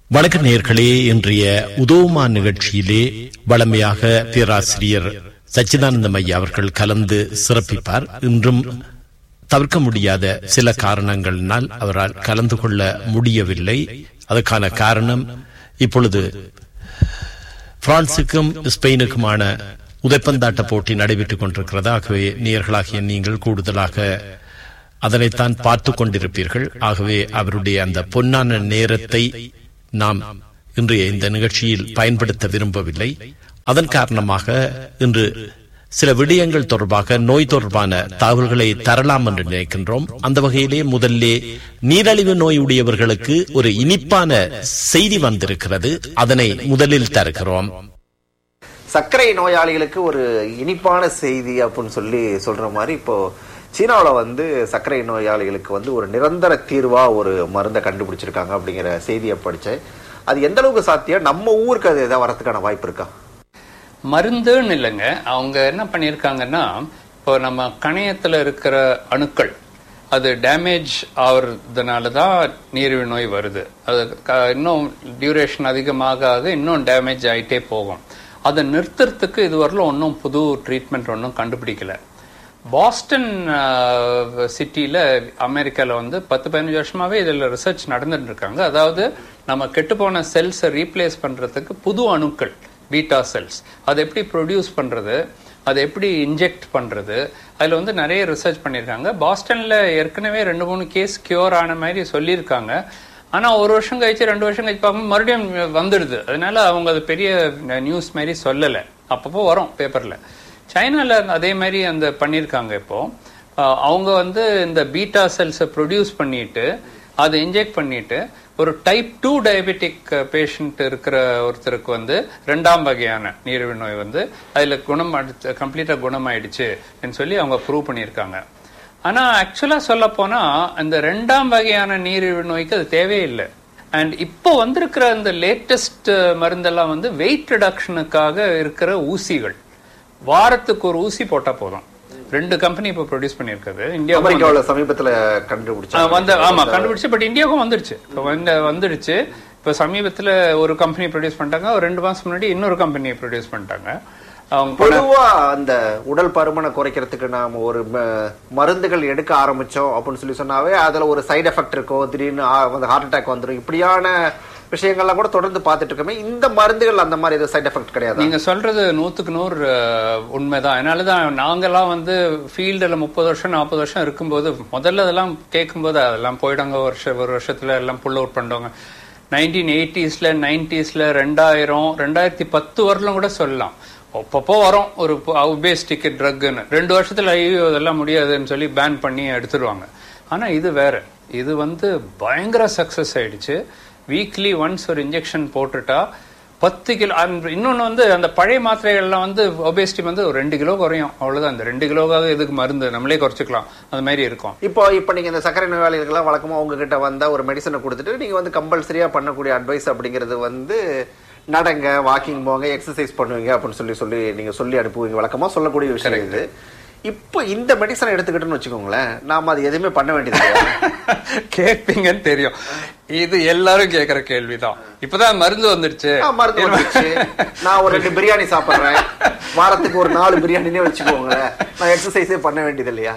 வணக்க நேர்களே இன்றைய உதவுமா நிகழ்ச்சியிலே வளமையாக பேராசிரியர் சச்சிதானந்தம் ஐயா அவர்கள் கலந்து சிறப்பிப்பார் இன்றும் தவிர்க்க முடியாத சில காரணங்களினால் அவரால் கலந்து கொள்ள முடியவில்லை அதற்கான காரணம் இப்பொழுது பிரான்சுக்கும் ஸ்பெயினுக்குமான உதைப்பந்தாட்ட போட்டி நடைபெற்றுக் கொண்டிருக்கிறது ஆகவே நேர்களாகிய நீங்கள் கூடுதலாக அதனைத்தான் பார்த்து கொண்டிருப்பீர்கள் ஆகவே அவருடைய அந்த பொன்னான நேரத்தை நாம் இன்றைய இந்த நிகழ்ச்சியில் பயன்படுத்த விரும்பவில்லை அதன் காரணமாக இன்று சில விடயங்கள் தொடர்பாக நோய் தொடர்பான தகவல்களை தரலாம் என்று நினைக்கின்றோம் அந்த வகையிலே முதல்லே நீரழிவு நோய் உடையவர்களுக்கு ஒரு இனிப்பான செய்தி வந்திருக்கிறது அதனை முதலில் தருகிறோம் சர்க்கரை நோயாளிகளுக்கு ஒரு இனிப்பான செய்தி அப்படின்னு சொல்லி சொல்ற மாதிரி இப்போ சீனாவில் வந்து சர்க்கரை நோயாளிகளுக்கு வந்து ஒரு நிரந்தர தீர்வா ஒரு மருந்தை கண்டுபிடிச்சிருக்காங்க அப்படிங்கிற செய்தியை படிச்சேன் அது எந்த அளவுக்கு சாத்தியம் நம்ம ஊருக்கு அது ஏதாவது வரதுக்கான வாய்ப்பு இருக்கா மருந்துன்னு இல்லைங்க அவங்க என்ன பண்ணியிருக்காங்கன்னா இப்போ நம்ம கணையத்தில் இருக்கிற அணுக்கள் அது டேமேஜ் ஆகுறதுனால தான் நீரிழிவு நோய் வருது அது க- இன்னும் டியூரேஷன் அதிகமாக ஆக இன்னும் டேமேஜ் ஆயிட்டே போகும் அதை நிறுத்துறதுக்கு இதுவரையிலும் ஒன்றும் புது ட்ரீட்மெண்ட் ஒன்றும் கண்டுபிடிக்கல பாஸ்டன் சிட்டியில் அமெரிக்காவில் வந்து பத்து பதினஞ்சு வருஷமாவே இதில் ரிசர்ச் நடந்துட்டு இருக்காங்க அதாவது நம்ம கெட்டுப்போன செல்ஸை ரீப்ளேஸ் பண்ணுறதுக்கு புது அணுக்கள் பீட்டா செல்ஸ் அதை எப்படி ப்ரொடியூஸ் பண்ணுறது அதை எப்படி இன்ஜெக்ட் பண்ணுறது அதில் வந்து நிறைய ரிசர்ச் பண்ணியிருக்காங்க பாஸ்டனில் ஏற்கனவே ரெண்டு மூணு கேஸ் கியூர் ஆன மாதிரி சொல்லியிருக்காங்க ஆனால் ஒரு வருஷம் கழிச்சு ரெண்டு வருஷம் கழிச்சு பார்க்கும்போது மறுபடியும் வந்துடுது அதனால அவங்க அது பெரிய நியூஸ் மாதிரி சொல்லலை அப்பப்போ வரும் பேப்பரில் சைனாவில் அதே மாதிரி அந்த பண்ணியிருக்காங்க இப்போ அஹ் அவங்க வந்து இந்த பீட்டா செல்ஸை ப்ரொடியூஸ் பண்ணிட்டு அதை இன்ஜெக்ட் பண்ணிட்டு ஒரு டைப் டூ டயபெட்டிக் பேஷண்ட் இருக்கிற ஒருத்தருக்கு வந்து ரெண்டாம் வகையான நீரிழிவு நோய் வந்து அதில் குணம் கம்ப்ளீட்டாக குணமாயிடுச்சு சொல்லி அவங்க ப்ரூவ் பண்ணியிருக்காங்க ஆனா ஆக்சுவலா சொல்ல போனா அந்த ரெண்டாம் வகையான நீரிழிவு நோய்க்கு அது தேவையில்லை அண்ட் இப்போ வந்திருக்கிற அந்த லேட்டஸ்ட் மருந்தெல்லாம் வந்து வெயிட் ரிடக்ஷனுக்காக இருக்கிற ஊசிகள் வாரத்துக்கு ஒரு ஊசி போட்டா போதும் ரெண்டு கம்பெனி இப்போ ப்ரொடியூஸ் பண்ணியிருக்குது இந்தியா அமெரிக்காவில் சமீபத்துல கண்டுபிடிச்சாங்க வந்து ஆமா கண்டுபிடிச்சு பட் இந்தியாவுக்கும் வந்துடுச்சு இப்போ வந்து வந்துடுச்சு இப்போ சமீபத்துல ஒரு கம்பெனி ப்ரொடியூஸ் பண்ணிட்டாங்க ஒரு ரெண்டு மாசம் முன்னாடி இன்னொரு கம்பெனி ப்ரொடியூஸ் பண்ணிட்டாங்க அவங்க பொதுவா அந்த உடல் பருமனை குறைக்கிறதுக்கு நாம ஒரு ம- மருந்துகள் எடுக்க ஆரம்பிச்சோம் அப்படின்னு சொல்லி சொன்னாவே அதுல ஒரு சைடு எஃபெக்ட் இருக்கும் திடீர்னு ஆ- வந்து ஹார்ட் அட்டாக் வந்துடும் இப்படியான விஷயங்கள்லாம் கூட தொடர்ந்து பார்த்துட்டு இருக்கோமே இந்த மருந்துகள் அந்த மாதிரி எதுவும் சைடு எஃபெக்ட் கிடையாது நீங்க சொல்றது நூத்துக்கு நூறு அஹ், உண்மைதான் அதனாலதான் நாங்கெல்லாம் வந்து ஃபீல்டில் முப்பது வருஷம் நாற்பது வருஷம் இருக்கும்போது முதல்ல அதெல்லாம் கேட்கும்போது அதெல்லாம் போயிடுங்க ஒரு வருஷம் ஒரு வருஷத்துல எல்லாம் புல் அவுட் பண்ணுவாங்க நைன்டீன் எயிட்டிஸ்ல நைன்டிஸ்ல ரெண்டாயிரம் ரெண்டாயிரத்தி பத்து வரலும் கூட சொல்லலாம் அப்பப்போ வரும் ஒரு உபேஸ்டிக்கு ட்ரக்குன்னு ரெண்டு வருஷத்துல ஐயோ இதெல்லாம் முடியாதுன்னு சொல்லி பேன் பண்ணி எடுத்துருவாங்க ஆனா இது வேற இது வந்து பயங்கர சக்சஸ் ஆயிடுச்சு வீக்லி ஒன்ஸ் ஒரு இன்ஜெக்ஷன் போட்டுட்டா பத்து கிலோ அந்த இன்னொன்று வந்து அந்த பழைய மாத்திரைகள்லாம் வந்து ஒபேசிட்டி வந்து ஒரு ரெண்டு கிலோ குறையும் அவ்வளவுதான் அந்த ரெண்டு கிலோவாக எதுக்கு மருந்து நம்மளே குறைச்சிக்கலாம் அந்த மாதிரி இருக்கும் இப்போ இப்போ நீங்க இந்த சர்க்கரை நோயாளிகளுக்கெல்லாம் வழக்கமா உங்ககிட்ட வந்தா ஒரு மெடிசனை கொடுத்துட்டு நீங்க வந்து கம்பல்சரியா பண்ணக்கூடிய அட்வைஸ் அப்படிங்கிறது வந்து நடங்க வாக்கிங் போங்க எக்ஸசைஸ் பண்ணுவீங்க அப்படின்னு சொல்லி சொல்லி நீங்க சொல்லி அனுப்புவீங்க வழக்கமா சொல்லக்கூடிய விஷயம் இது இப்போ இந்த மெடிசனை எடுத்துக்கிட்டோம்னு வச்சுக்கோங்களேன் நாம அது எதுவுமே பண்ண வேண்டியது கிடையாது. கேட்பீங்கன்னு தெரியும் இது எல்லாரும் கேட்கிற கேள்விதான் இப்பதான் மருந்து வந்துருச்சு ஆ, மருந்து வந்துருச்சு நான் ஒரு ரெண்டு பிரியாணி சாப்பிடுறேன் வாரத்துக்கு ஒரு நாலு பிரியாணினே வச்சுக்கோங்களேன் நான் எக்ஸசைஸே பண்ண வேண்டியது இல்லையா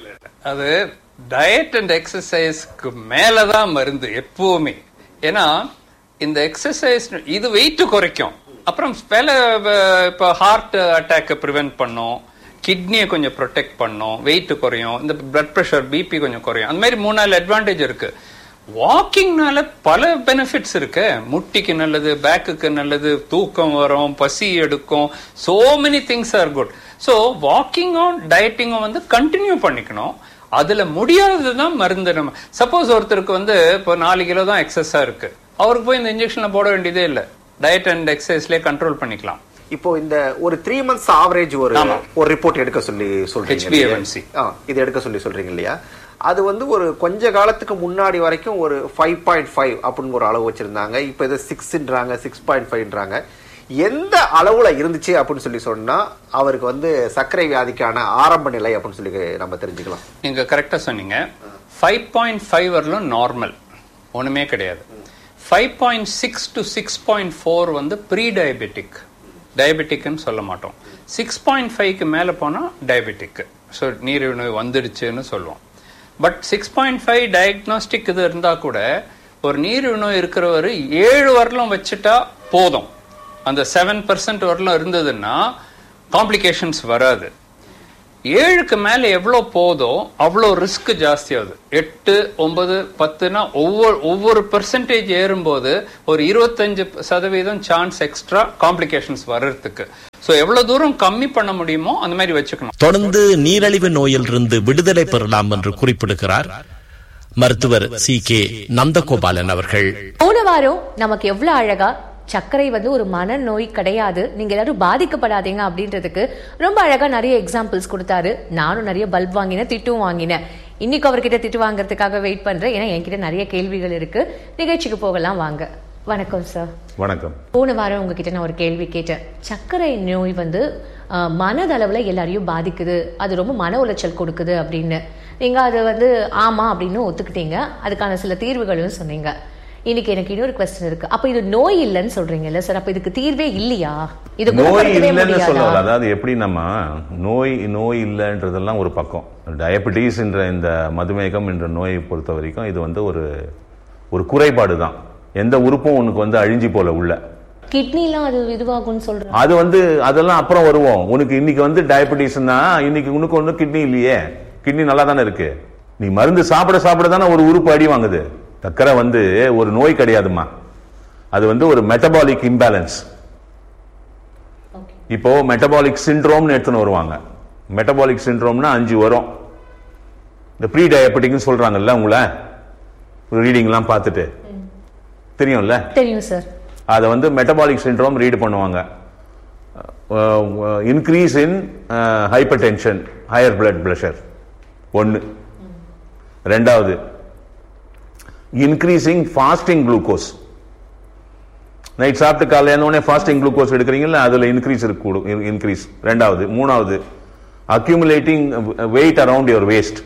அது டயட் அண்ட் எக்ஸசைஸ்க்கு மேலதான் மருந்து எப்பவுமே ஏன்னா இந்த எக்ஸசைஸ் இது வெயிட் குறைக்கும் அப்புறம் பல இப்போ ஹார்ட் அட்டாக்கை ப்ரிவென்ட் பண்ணும் கிட்னியை கொஞ்சம் ப்ரொடெக்ட் பண்ணும் வெயிட் குறையும் இந்த பிளட் ப்ரெஷர் பிபி கொஞ்சம் குறையும் அந்த மாதிரி மூணு நாலு அட்வான்டேஜ் இருக்கு வாக்கிங்னால பல பெனிஃபிட்ஸ் இருக்கு முட்டிக்கு நல்லது பேக்குக்கு நல்லது தூக்கம் வரும் பசி எடுக்கும் so many things are good so வாக்கிங்கும் டயட்டிங்கும் வந்து கண்டினியூ பண்ணிக்கணும் அதுல முடியாததுதான் மருந்து நம்ம சப்போஸ் ஒருத்தருக்கு வந்து இப்போ நாலு கிலோ தான் எக்ஸஸா இருக்கு அவருக்கு போய் இந்த இன்ஜெக்ஷன்ல போட வேண்டியதே இல்லை டயட் அண்ட் எக்ஸசைஸ்லேயே கண்ட்ரோல் பண்ணிக்கலாம் இப்போ இந்த ஒரு த்ரீ மந்த்ஸ் ஆவரேஜ் ஒரு ஆமா. ஒரு ரிப்போர்ட் எடுக்க சொல்லி சொல்றீங்க HbA1c. இல்லையா? ஆ, இது எடுக்க சொல்லி சொல்றீங்க இல்லையா அது வந்து ஒரு கொஞ்ச காலத்துக்கு முன்னாடி வரைக்கும் ஒரு ஃபைவ் பாயிண்ட் ஃபைவ் அப்படின்னு ஒரு அளவு வச்சிருந்தாங்க இப்போ இது சிக்ஸ்ன்றாங்க சிக்ஸ் பாயிண்ட் ஃபைவ்ன்றாங்க எந்த அளவுல இருந்துச்சு அப்படின்னு சொல்லி சொன்னா அவருக்கு வந்து சர்க்கரை வியாதிக்கான ஆரம்ப நிலை அப்படின்னு சொல்லி நம்ம தெரிஞ்சுக்கலாம் நீங்க கரெக்டா சொன்னீங்க ஃபைவ் பாயிண்ட் ஃபைவ் வரலும் நார்மல் ஒண்ணுமே கிடையாது five point six to six point four வந்து ப்ரீ டயபெட்டிக் டயபெட்டிக்னு சொல்ல மாட்டோம் சிக்ஸ் பாயிண்ட் ஃபைவ்க்கு மேலே போனால் டயபெட்டிக் ஸோ நீரிழிவு நோய் வந்துடுச்சுன்னு சொல்லுவோம் but six point five diagnostic இது இருந்தால் கூட ஒரு நீரிழிவு நோய் இருக்கிறவர் ஏழு வரலும் வச்சுட்டா போதும் அந்த செவன் பர்சன்ட் வரலும் இருந்ததுன்னா காம்ப்ளிகேஷன்ஸ் வராது ஏழுக்கு மேல எவ்வளோ போதோ அவ்வளோ ரிஸ்க் ஜாஸ்தியாகுது எட்டு ஒன்பது பத்துனா ஒவ்வொரு ஒவ்வொரு பெர்சன்டேஜ் ஏறும்போது ஒரு இருபத்தஞ்சு சதவீதம் சான்ஸ் எக்ஸ்ட்ரா காம்ப்ளிகேஷன்ஸ் வர்றதுக்கு ஸோ எவ்வளோ தூரம் கம்மி பண்ண முடியுமோ அந்த மாதிரி வச்சுக்கணும் தொடர்ந்து நீரழிவு நோயிலிருந்து விடுதலை பெறலாம் என்று குறிப்பிடுகிறார் மருத்துவர் சி கே நந்தகோபாலன் அவர்கள் போன வாரம் நமக்கு எவ்வளவு அழகா சர்க்கரை வந்து ஒரு மனநோய் கிடையாது நீங்க எல்லாரும் பாதிக்கப்படாதீங்க அப்படின்றதுக்கு ரொம்ப அழகா நிறைய எக்ஸாம்பிள்ஸ் கொடுத்தாரு நானும் நிறைய பல்ப் வாங்கினேன் திட்டும் வாங்கினேன் இன்னைக்கு அவர்கிட்ட திட்டு வாங்குறதுக்காக வெயிட் பண்றேன் ஏன்னா என்கிட்ட நிறைய கேள்விகள் இருக்கு நிகழ்ச்சிக்கு போகலாம் வாங்க வணக்கம் சார் வணக்கம் போன வாரம் உங்ககிட்ட நான் ஒரு கேள்வி கேட்டேன் சர்க்கரை நோய் வந்து அஹ், மனதளவுல எல்லாரையும் பாதிக்குது அது ரொம்ப மன உளைச்சல் கொடுக்குது அப்படின்னு நீங்க அது வந்து ஆமா அப்படின்னு ஒத்துக்கிட்டீங்க அதுக்கான சில தீர்வுகளும் சொன்னீங்க இன்னைக்கு எனக்கு இன்னொரு கொஸ்டின் இருக்கு அப்ப இது நோய் இல்லைன்னு சொல்றீங்கல்ல சார் அப்ப இதுக்கு தீர்வே இல்லையா இது நோய் குணப்படுத்தவே இல்லைன்னு முடியாதா சொல்லல அதாவது எப்படி நம்ம நோய் நோய் இல்லைன்றதெல்லாம் ஒரு பக்கம் டயபெட்டிஸ் என்ற இந்த மதுமேகம் என்ற நோயை பொறுத்த வரைக்கும் இது வந்து ஒரு ஒரு குறைபாடு தான் எந்த உறுப்பும் உனக்கு வந்து அழிஞ்சு போல உள்ள கிட்னிலாம் அது இதுவாகும்னு சொல்றாங்க அது வந்து அதெல்லாம் அப்புறம் வருவோம் உனக்கு இன்னைக்கு வந்து டயபெட்டிஸ்னா இன்னைக்கு உனக்கு ஒன்றும் கிட்னி இல்லையே கிட்னி நல்லா தானே இருக்கு நீ மருந்து சாப்பிட சாப்பிட தானே ஒரு உறுப்பு அடி வாங்குது சக்கரை வந்து ஒரு நோய் கிடையாதுமா அது வந்து ஒரு மெட்டபாலிக் இம்பேலன்ஸ் இப்போ மெட்டபாலிக் சிண்ட்ரோம்னு எடுத்துன்னு வருவாங்க மெட்டபாலிக் சிண்ட்ரோம்னா அஞ்சு வரும் இந்த ப்ரீ டயபெட்டிக்னு சொல்றாங்கல்ல உங்களை ரீடிங்லாம் பார்த்துட்டு தெரியும்ல தெரியும் சார் அதை வந்து மெட்டபாலிக் சிண்ட்ரோம் ரீட் பண்ணுவாங்க increase in hypertension higher blood pressure ஒன்று ரெண்டாவது இன்க்ரீசிங் ஃபாஸ்டிங் குளுக்கோஸ் நைட் சாப்பிட்டு காலையில எழுந்தோடனே ஃபாஸ்டிங் குளுக்கோஸ் எடுக்கிறீங்கல்ல அதில் இன்க்ரீஸ் இருக்கக்கூடும் இன்க்ரீஸ் ரெண்டாவது மூணாவது accumulating weight around your waist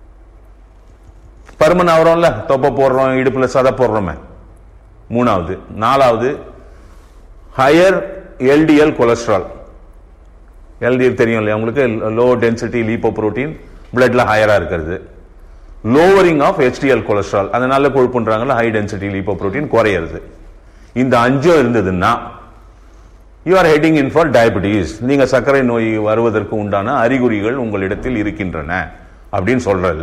பருமன் ஆகிறோம்ல தொப்பை போடுறோம் இடுப்புல சதை போடுறோமே மூணாவது நாலாவது ஹையர் எல்டிஎல் கொலஸ்ட்ரால் எல்டிஎல் தெரியும் இல்லையா உங்களுக்கு லோ டென்சிட்டி லீப்போ புரோட்டீன் பிளட்ல ஹையரா இருக்கிறது லோவரிங் ஆஃப் HDL கொலஸ்ட்ரால் அதனால கொழுப்புன்றாங்கல்ல ஹை டென்சிட்டி லீப்போ புரோட்டீன் குறையிறது இந்த அஞ்சும் இருந்ததுன்னா you are heading in for diabetes நீங்க சர்க்கரை நோய் வருவதற்கு உண்டான அறிகுறிகள் உங்களிடத்தில் இருக்கின்றன அப்படின்னு சொல்றல்ல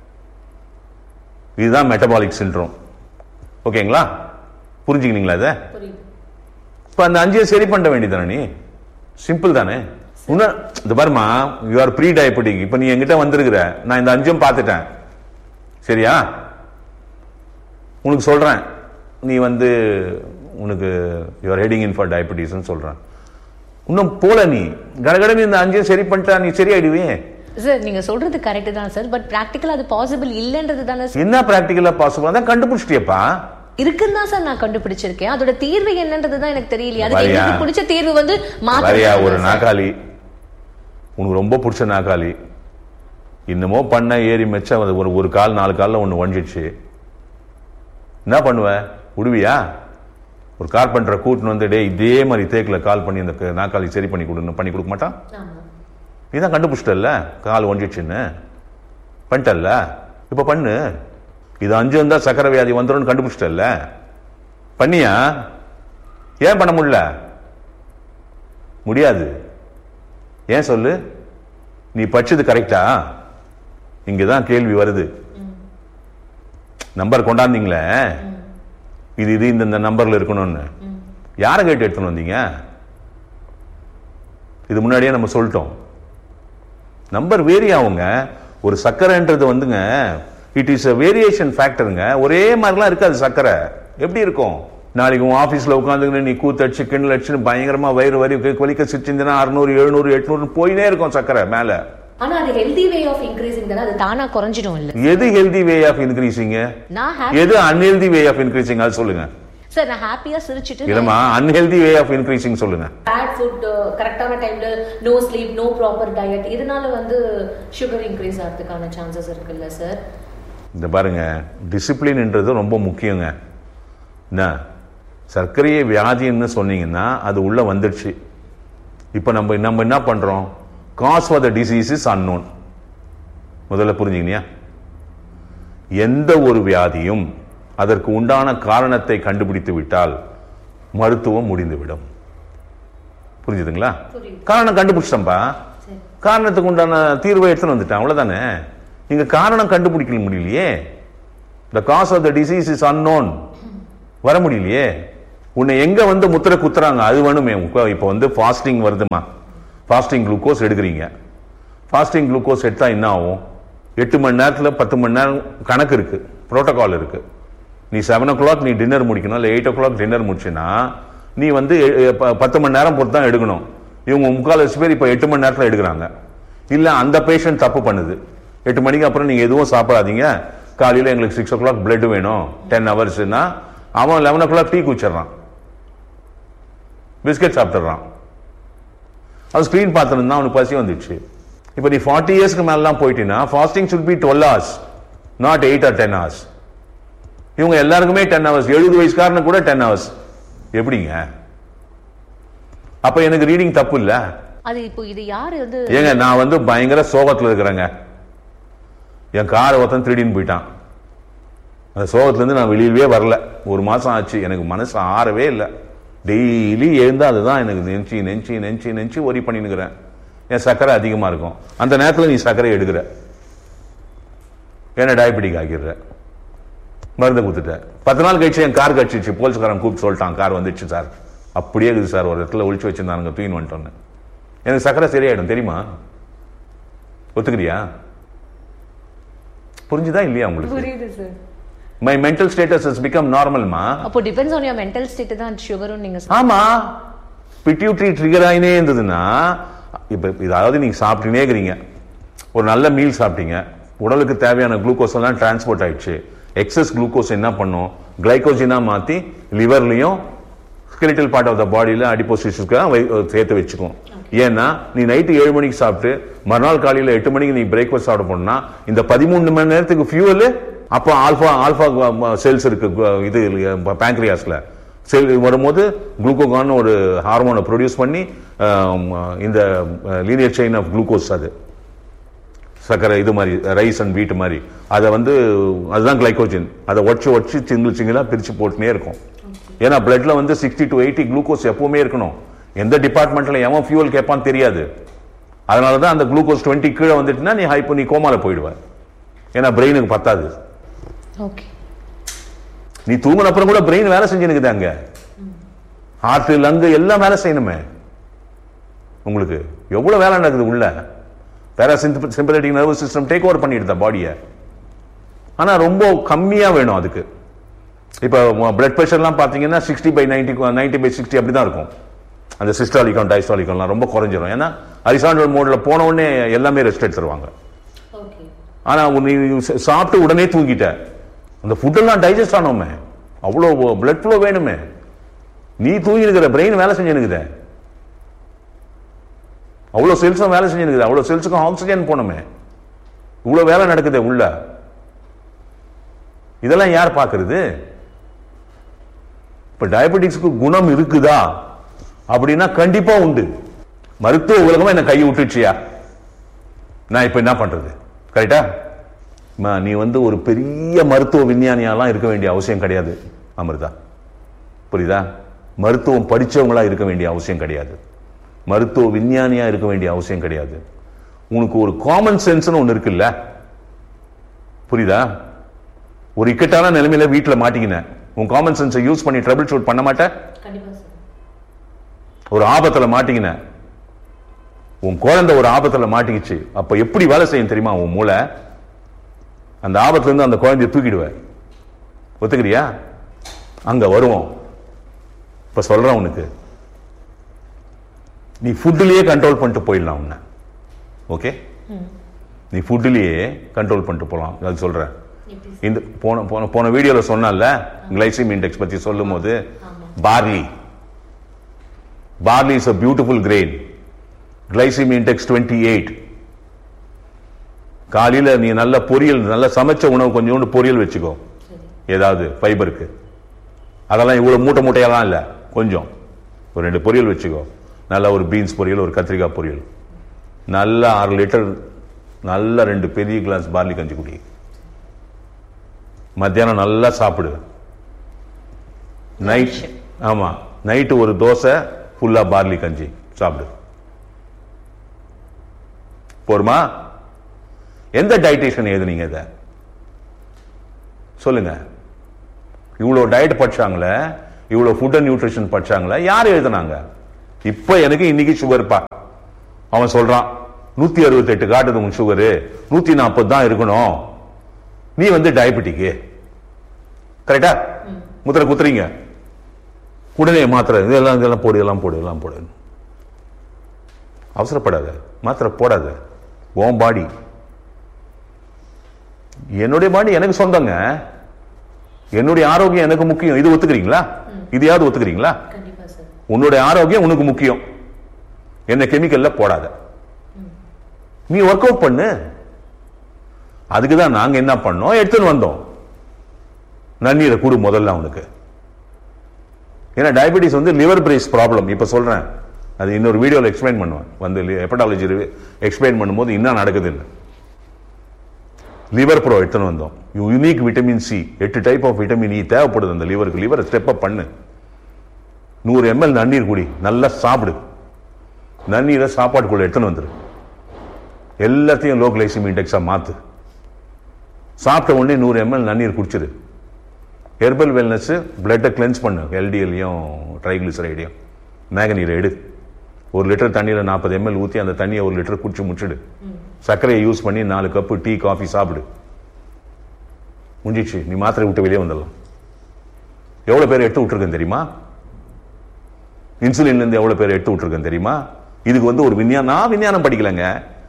இதுதான் மெட்டபாலிக் சிண்ட்ரோம் ஓகேங்களா புரிஞ்சுக்கினீங்களா இதை இப்ப அந்த அஞ்சையும் சரி பண்ண வேண்டியதானே நீ சிம்பிள் தானே இன்னும் இந்த பாருமா யூ ஆர் ப்ரீ டயபெட்டிக் இப்ப நீ என்கிட்ட வந்திருக்கிற நான் இந்த அஞ்சும் பார்த்துட்டேன் சரியா உனக்கு சொல்றேன் நீ வந்து உனக்கு you are heading in for டயபெட்டிஸ்னு சொல்றேன் இன்னும் போல நீ கடகடன்னு இந்த அஞ்சையும் சரி பண்ணிட்டா நீ சரியாயிடுவே சார் நீங்க சொல்றது கரெக்ட் தான் சார் பட் பிராக்டிக்கலா அது பாசிபிள் இல்லைன்றது தானே sir? என்ன பிராக்டிக்கலா பாசிபிள் அதான் கண்டுபிடிச்சிட்டியப்பா இருக்குன்னு தான் சார் நான் கண்டுபிடிச்சிருக்கேன் அதோட தீர்வு என்னன்றது தான் எனக்கு தெரியலையே அதுக்கு வரியா? எங்களுக்கு பிடிச்ச தீர்வு வந்து வரையா ஒரு மாத்திரை நாக்காளி உனக்கு ரொம்ப பிடிச்ச நாக்காளி இன்னமோ பண்ண ஏறி மெச்ச அது ஒரு ஒரு கால் நாலு காலில் ஒன்று ஒஞ்சிடுச்சு என்ன பண்ணுவ விடுவியா ஒரு கார்பெண்டரை கூட்டின்னு வந்து டேய் இதே மாதிரி தேக்கில் கால் பண்ணி அந்த க- நாக்காளி சரி பண்ணி கொடுன்னு பண்ணி கொடுக்க மாட்டான் நீ தான் கண்டுபிடிச்சிட்டல்ல கால் ஒஞ்சிடுச்சுன்னு பண்ணிட்டல்ல இப்போ பண்ணு இது அஞ்சு வந்தா சக்கரை வியாதி வந்துடும் கண்டுபிடிச்சிட்டல்ல பண்ணியா ஏன் பண்ண முடியல முடியாது ஏன் சொல்லு நீ படிச்சது கரெக்டா இங்கதான் கேள்வி வருது நம்பர் கொண்டாந்தீங்களே இது இது இந்த இந்த நம்பர்ல இருக்கணும்னு யாரை கேட்டு எடுத்துன்னு வந்தீங்க இது முன்னாடியே நம்ம சொல்லிட்டோம் நம்பர் வேரி ஆகுங்க ஒரு சக்கரைன்றது வந்துங்க இட் இஸ் a வேரியேஷன் ஃபேக்டருங்க ஒரே மாதிரிலாம் இருக்காது சக்கரை எப்படி இருக்கும் நாளைக்கு உன் ஆஃபீஸில் உட்காந்துக்கின்னு நீ கூத்தடிச்சு கிண்டல் அடிச்சுன்னு பயங்கரமா வயிறு வரி வலிக்க சிரிச்சிருந்தா அறுநூறு எழுநூறு எட்நூறு போயினே இருக்கும் சக்கரை மேலே ஆனா அது ஹெல்தி வே ஆஃப் இன்க்ரீசிங் தானே அது தானா குறைஞ்சிடும் இல்ல எது ஹெல்தி வே ஆஃப் இன்க்ரீசிங் நான் ஹாப்பி எது அன்ஹெல்தி வே ஆஃப் இன்க்ரீசிங் அது சொல்லுங்க சார் நான் ஹாப்பியா சிரிச்சிட்டு இல்லம்மா அன்ஹெல்தி வே ஆஃப் இன்க்ரீசிங் சொல்லுங்க பேட் ஃபுட் கரெக்டான டைம்ல no sleep no proper diet இதனால வந்து சுகர் இன்க்ரீஸ் ஆகிறதுக்கான சான்சஸ் இருக்குல்ல சார் இந்த பாருங்க டிசிப்ளின்ன்றது ரொம்ப முக்கியங்க என்ன சர்க்கரையை வியாதின்னு சொன்னீங்கன்னா அது உள்ள வந்துடுச்சு இப்போ நம்ம நம்ம என்ன பண்றோம் cause for the disease is unknown முதல்ல புரிஞ்சுக்கினியா எந்த ஒரு வியாதியும் அதற்கு உண்டான காரணத்தை கண்டுபிடித்து விட்டால் மருத்துவம் முடிந்துவிடும் புரிஞ்சுதுங்களா காரணம் கண்டுபிடிச்சிட்டம்பா காரணத்துக்கு உண்டான தீர்வை எடுத்துன்னு வந்துட்டேன் அவ்வளவுதானே நீங்க காரணம் கண்டுபிடிக்க முடியலையே the cause of the disease is unknown வர முடியலையே உன்னை எங்க வந்து முத்திரை குத்துறாங்க அது வேணுமே உக்க- இப்ப வந்து ஃபாஸ்டிங் வருதுமா ஃபாஸ்டிங் குளுக்கோஸ் எடுக்கிறீங்க ஃபாஸ்டிங் குளுக்கோஸ் எடுத்தா என்ன ஆகும் எட்டு மணி நேரத்துல பத்து மணி நேரம் கணக்கு இருக்கு புரோட்டோகால் இருக்கு நீ செவன் ஓ கிளாக் நீ டின்னர் முடிக்கணும் இல்லை எயிட் ஓ கிளாக் டின்னர் முடிச்சுன்னா நீ வந்து எ- எ- ப- பத்து மணி நேரம் பொறுத்து தான் எடுக்கணும் இவங்க முக்கால்வாசி பேர் இப்போ எட்டு மணி நேரத்தில் எடுக்கிறாங்க இல்லை அந்த பேஷண்ட் தப்பு பண்ணுது எட்டு மணிக்கு அப்புறம் நீங்கள் எதுவும் சாப்பிடாதீங்க காலையில் எங்களுக்கு சிக்ஸ் ஓ கிளாக் பிளட் வேணும் டென் ஹவர்ஸ்னா அவன் லெவன் ஓ கிளாக் டீ குச்சிடுறான் பிஸ்கட் சாப்பிட்டுறான் அவன் ஸ்க்ரீன் பார்த்துருந்தா அவனுக்கு பசி வந்துடுச்சு இப்போ நீ ஃபார்ட்டி இயர்ஸ்க்கு மேலாம் போயிட்டீங்கன்னா fasting should be twelve hours not eight or ten hours இவங்க எல்லாருக்குமே டென் ஹவர்ஸ் எழுபது வயசுக்காரனு கூட டென் ஹவர்ஸ் எப்படிங்க அப்ப எனக்கு ரீடிங் தப்பு இல்ல அது இப்போ இது யாரு வந்து ஏங்க நான் வந்து பயங்கர சோகத்துல இருக்கிறேங்க என் காரை ஒருத்தன் திருடின்னு போயிட்டான் அந்த சோகத்துல இருந்து நான் வெளியவே வரல ஒரு மாசம் ஆச்சு எனக்கு மனசு ஆறவே இல்லை டெய்லி எழுந்து அதுதான் எனக்கு நெஞ்சு நெஞ்சு நெஞ்சு நெஞ்சு ஒரி பண்ணினுக்கிறேன் என் சர்க்கரை அதிகமா இருக்கும் அந்த நேரத்துல நீ சர்க்கரை எடுக்கிற என்ன டயபெட்டிக் ஆக்கிடுற மருந்து கொடுத்துட்ட பத்து நாள் கழிச்சு என் கார் கட்சிச்சு போலீஸ்காரன் கூப்பிட்டு சொல்லிட்டான் கார் வந்துச்சு சார் அப்படியே இருக்குது சார் ஒரு இடத்துல ஒளிச்சு வச்சிருந்தாங்க தூயின் வந்துட்டோன்னு எனக்கு சக்கரை சரியாயிடும் தெரியுமா ஒத்துக்கிறியா புரிஞ்சுதா இல்லையா உங்களுக்கு புரியுது sir my mental status is become நார்மல்மா அப்போ depends on your mental state தான் சுகரும் நீங்க சொ- ஆமா பிட்யூட்ரி ட்ரிகர் ஆயினே இருந்ததுன்னா இப்ப இதாவது நீங்க சாப்பிட்டுனே இருக்கிறீங்க ஒரு நல்ல மீல் சாப்பிட்டீங்க உடலுக்கு தேவையான குளுக்கோஸ் எல்லாம் டிரான்ஸ்போர்ட் ஆயிடுச்சு எக்ஸஸ் குளுக்கோஸ் என்ன பண்ணும் கிளைகோஜினா மாத்தி லிவர்லயும் ஸ்கெலிட்டல் பார்ட் ஆஃப் த பாடியில அடிப்போசிஸ்க்கு சேர்த்து வச்சுக்கும் ஏன்னா நீ நைட்டு ஏழு மணிக்கு சாப்பிட்டு மறுநாள் காலையில எட்டு மணிக்கு நீ பிரேக்ஃபாஸ்ட் சாப்பிட போனா இந்த பதிமூணு மணி நேரத்துக்கு ஃபியூவல் அப்போ ஆல்பா ஆல்பா செல்ஸ் இருக்கு கு- இது பேங்க்ரியாஸ்ல செல் வரும்போது குளுக்கோகான் ஒரு ஹார்மோனை ப்ரொடியூஸ் பண்ணி ஆம், இந்த லீனியர் செயின் ஆஃப் குளுக்கோஸ் அது சர்க்கரை இது மாதிரி ரைஸ் அண்ட் வீட் மாதிரி அதை வந்து அதுதான் கிளைகோஜன் அதை ஒடிச்சு ஒடிச்சு சிங்கிள் சிங்கிளா பிரிச்சு போட்டுனே இருக்கும் ஏன்னா பிளட்ல வந்து சிக்ஸ்டி டு எயிட்டி குளுக்கோஸ் எப்பவுமே இருக்கணும் எந்த டிபார்ட்மெண்ட்ல எவன் ஃபியூவல் கேட்பான்னு தெரியாது அதனால தான் அந்த குளுக்கோஸ் டுவெண்ட்டி கீழே வந்துட்டுனா நீ ஹைப்போ நீ கோமால போயிடுவ ஏன்னா பிரெயினுக்கு பத்தாது ஓகே நீ தூங்கின அப்புறம் கூட பிரெயின் வேலை செஞ்சுனுக்குது அங்க ஹார்ட் லங்கு எல்லாம் வேலை செய்யணுமே உங்களுக்கு எவ்வளவு வேலை நடக்குது உள்ள parasympathetic nervous system take over பண்ணிடுதா பாடியை ஆனா ரொம்ப கம்மியா வேணும் அதுக்கு இப்போ பிளட் ப்ரெஷர்லாம் பார்த்தீங்கன்னா sixty by ninety ninety by sixty அப்படி தான் இருக்கும் அந்த சிஸ்டாலிக்கம் டைஸ்டாலிக்கம்லாம் ரொம்ப குறைஞ்சிரும் ஏன்னா அரிசாண்டல் மோடில் போன உடனே எல்லாமே ரெஸ்ட் எடுத்துருவாங்க ஓகே ஆனா நீ ச- சாப்பிட்டு உடனே தூங்கிட்ட அந்த ஃபுட்டெல்லாம் டைஜஸ்ட் ஆனோமே அவ்வளோ பிளட் ஃப்ளோ வேணுமே நீ தூங்கி இருக்கிற பிரெயின் வேலை செஞ்சுனுக்குதே அவ்வளோ செல்ஸும் வேலை செஞ்சுனுக்குது அவ்வளோ செல்ஸுக்கும் ஆக்சிஜன் போனோமே இவ்வளோ வேலை நடக்குதே உள்ள இதெல்லாம் யார் பார்க்கறது இப்ப டயபெட்டிக்ஸ்க்கு குணம் இருக்குதா அப்படின்னா கண்டிப்பா உண்டு மருத்துவ உலகமா என்ன கை விட்டுச்சியா நான் இப்ப என்ன பண்றது கரெக்டா அம்மா, நீ வந்து ஒரு பெரிய மருத்துவ விஞ்ஞானியாலாம் இருக்க வேண்டிய அவசியம் கிடையாது அமிர்தா புரியுதா மருத்துவம் படிச்சவங்களா இருக்க வேண்டிய அவசியம் கிடையாது மருத்துவ விஞ்ஞானியா இருக்க வேண்டிய அவசியம் கிடையாது உனக்கு ஒரு காமன் சென்ஸ்னு ஒன்று இருக்குல்ல புரியுதா ஒரு இக்கட்டான நிலைமையில வீட்டுல மாட்டிக்கினேன் உன் காமன் சென்ஸை யூஸ் பண்ணி ட்ரபிள் ஷூட் பண்ண மாட்டேன் கண்டிப்பா சார் ஒரு ஆபத்துல மாட்டிக்கினேன் உன் குழந்தை ஒரு ஆபத்துல மாட்டிக்கிச்சு அப்ப எப்படி வேலை செய்யும் தெரியுமா உன் மூளை அந்த ஆபத்துல இருந்து அந்த குழந்தைய தூக்கிடுவேன் ஒத்துக்கிறியா அங்க வருவோம் இப்ப சொல்றேன் உனக்கு நீ ஃபுட்லயே கண்ட்ரோல் பண்ணிட்டு போயிடலாம் உன்னை ஓகே நீ ஃபுட்லயே கண்ட்ரோல் பண்ணிட்டு போலாம் அது சொல்றேன் இந்த போன போன போன வீடியோல சொன்னல கிளைசிம் இண்டெக்ஸ் பத்தி சொல்லும் போது barley barley is a beautiful grain glycemic index 28 காலையில நீ நல்ல பொரியல் நல்ல சமைச்ச உணவு கொஞ்சோண்டு பொரியல் வச்சுக்கோ ஏதாவது ஃபைபருக்கு அதெல்லாம் இவ்வளவு மூட்டை மூட்டையெல்லாம் இல்ல கொஞ்சம் ஒரு ரெண்டு பொரியல் வச்சுக்கோ நல்ல ஒரு பீன்ஸ் பொரியல் ஒரு கத்திரிக்காய் பொரியல் நல்ல ஆறு லிட்டர் நல்ல ரெண்டு பெரிய கிளாஸ் பார்லி கஞ்சி குடி மத்தியானம் நல்லா சாப்பிடு நைட் ஆமா நைட்டு ஒரு தோசை ஃபுல்லா பார்லி கஞ்சி சாப்பிடு போருமா எந்த டயட்டிஷியன் எழுதுனீங்க இதை சொல்லுங்க இவ்வளோ டயட் படிச்சாங்களே இவ்வளோ ஃபுட் அண்ட் நியூட்ரிஷன் படிச்சாங்களே யார் எழுதுனாங்க இப்போ எனக்கு இன்னைக்கு சுகர்ப்பா அவன் சொல்றான் நூத்தி அறுபத்தெட்டு காட்டுது உன் சுகரு நூத்தி நாற்பது தான் இருக்கணும் நீ வந்து டயபெட்டிக்கு கரெக்டா முத்திரை குத்துறீங்க உடனே மாத்திரை இதெல்லாம் இதெல்லாம் போடு இதெல்லாம் போடு இதெல்லாம் போடு அவசரப்படாத மாத்திரை போடாத உன் பாடி என்னுடைய பாடி எனக்கு சொந்தங்க என்னுடைய ஆரோக்கியம் எனக்கு முக்கியம் இது ஒத்துக்கிறீங்களா இதையாவது ஒத்துக்கிறீங்களா கண்டிப்பா சார் உன்னுடைய ஆரோக்கியம் உனக்கு முக்கியம் என்ன கெமிக்கல்ல போடாத நீ ஒர்க் அவுட் பண்ணு அதுக்கு தான் நாங்க என்ன பண்ணோம் எடுத்துன்னு வந்தோம் நன்னீரை கூடு முதல்ல அவனுக்கு ஏன்னா டயபெட்டிஸ் வந்து லிவர் பிரேஸ் ப்ராப்ளம் இப்ப சொல்றேன் அது இன்னொரு வீடியோல எக்ஸ்பிளைன் பண்ணுவேன் வந்து ஹெப்படாலஜி எக்ஸ்பிளைன் பண்ணும்போது என்ன நடக்குதுன்னு லிவர் ப்ரோ எடுத்துன்னு வந்தோம் யூனிக் விட்டமின் சி எட்டு டைப் ஆஃப் விட்டமின் இ தேவைப்படுது அந்த லிவருக்கு லிவரை ஸ்டெப் அப் பண்ணு நூறு எம்எல் நன்னீர் குடி நல்லா சாப்பிடு நன்னீரை சாப்பாட்டுக்குள்ள எடுத்துன்னு வந்துரு எல்லாத்தையும் லோ கிளைசிம் இண்டெக்ஸா மாத்து சாப்பிட்ட உடனே நூறு எம்எல் நன்னீர் குடிச்சிரு ஹெர்பல் வெல்னஸ் பிளட்டை கிளென்ஸ் பண்ணு எல்டிஎல்லையும் ட்ரைகிளிசரைடையும் மேகனீரை எடு ஒரு லிட்டர் தண்ணியில் நாற்பது எம்எல் ஊற்றி அந்த தண்ணியை ஒரு லிட்டர் குடிச்சு முடிச்சிடு சர்க்கரையை யூஸ் பண்ணி நாலு கப்பு டீ காஃபி சாப்பிடு முடிஞ்சிச்சு நீ மாத்திரை விட்டு வெளியே வந்துடலாம் எவ்வளவு பேர் எடுத்து விட்டுருக்கேன் தெரியுமா இன்சுலின்ல இருந்து எவ்வளவு பேர் எடுத்து விட்டுருக்கேன் தெரியுமா இதுக்கு வந்து ஒரு விஞ்ஞானம் நான் விஞ்ஞானம் படிக்கலங்க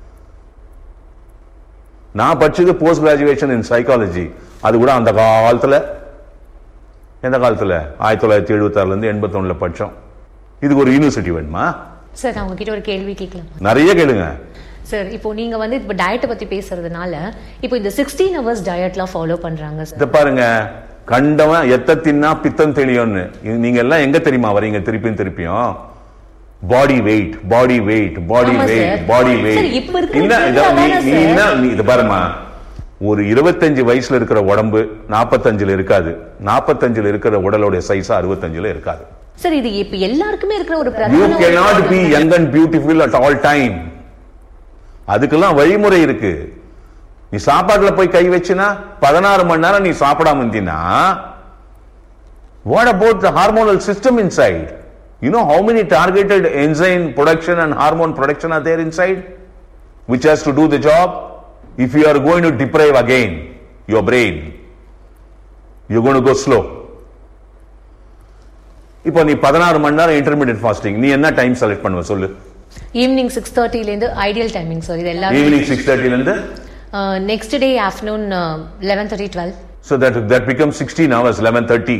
நான் படிச்சது போஸ்ட் கிராஜுவேஷன் இன் சைக்காலஜி அது கூட அந்த காலத்துல எந்த காலத்துல ஆயிரத்தி தொள்ளாயிரத்தி எழுபத்தாறுல இருந்து எண்பத்தொன்னுல படிச்சோம் இதுக்கு ஒரு யூனிவர்சிட்டி வேணுமா சார் நான் உங்ககிட்ட ஒரு கேள்வி கேட்கலாமா நிறைய கேளுங்க சார் இப்போ நீங்க வந்து இப்போ டயட்டை பத்தி பேசுறதுனால இப்போ இந்த சிக்ஸ்டீன் ஹவர்ஸ் டயட்லாம் ஃபாலோ பண்றாங்க சார் இத பாருங்க கண்டவன் எத்த தின்னா பித்தம் தெளியும்னு இது நீங்க எல்லாம் எங்க தெரியுமா வரீங்க திருப்பியும் திருப்பியும் பாடி வெயிட் பாடி வெயிட் பாடி ஆமா weight sir. Body Sir, weight இப்ப இருக்கிற இல்ல இத இதுல நீ தானே நீ sir? என்ன நீ இது பாருமா ஒரு இருபத்தஞ்சு வயசுல இருக்கிற உடம்பு நாற்பத்தஞ்சுல இருக்காது நாற்பத்தஞ்சுல இருக்கிற உடலுடைய சைஸ் அறுபத்தஞ்சுல இருக்காது சார் இது இப்போ எல்லாருக்குமே இருக்கிற ஒரு யூ பிரதான ஒரு cannot problem be தானே? young and beautiful at all time அதுக்கெல்லாம் வழிமுறை இருக்கு நீ சாப்பாட்டுல போய் கை வச்சுனா பதினாறு மணி நேரம் நீ சாப்பிடாம இருந்தீனா what about the hormonal system inside you know how many targeted enzyme production and hormone production are there inside which has to do the job if you are going to deprive again your brain you're going to go slow இப்போ நீ பதினாறு மணி நேரம் intermediate fasting நீ என்ன time select பண்ணுவ சொல்லு evening six தேர்ட்டிலேருந்து ideal timing sir இது எல்லாரும் ஈவினிங் சிக்ஸ் தேர்ட்டில இருந்து next day afternoon eleven thirty twelve so that that becomes 16 hours 11:30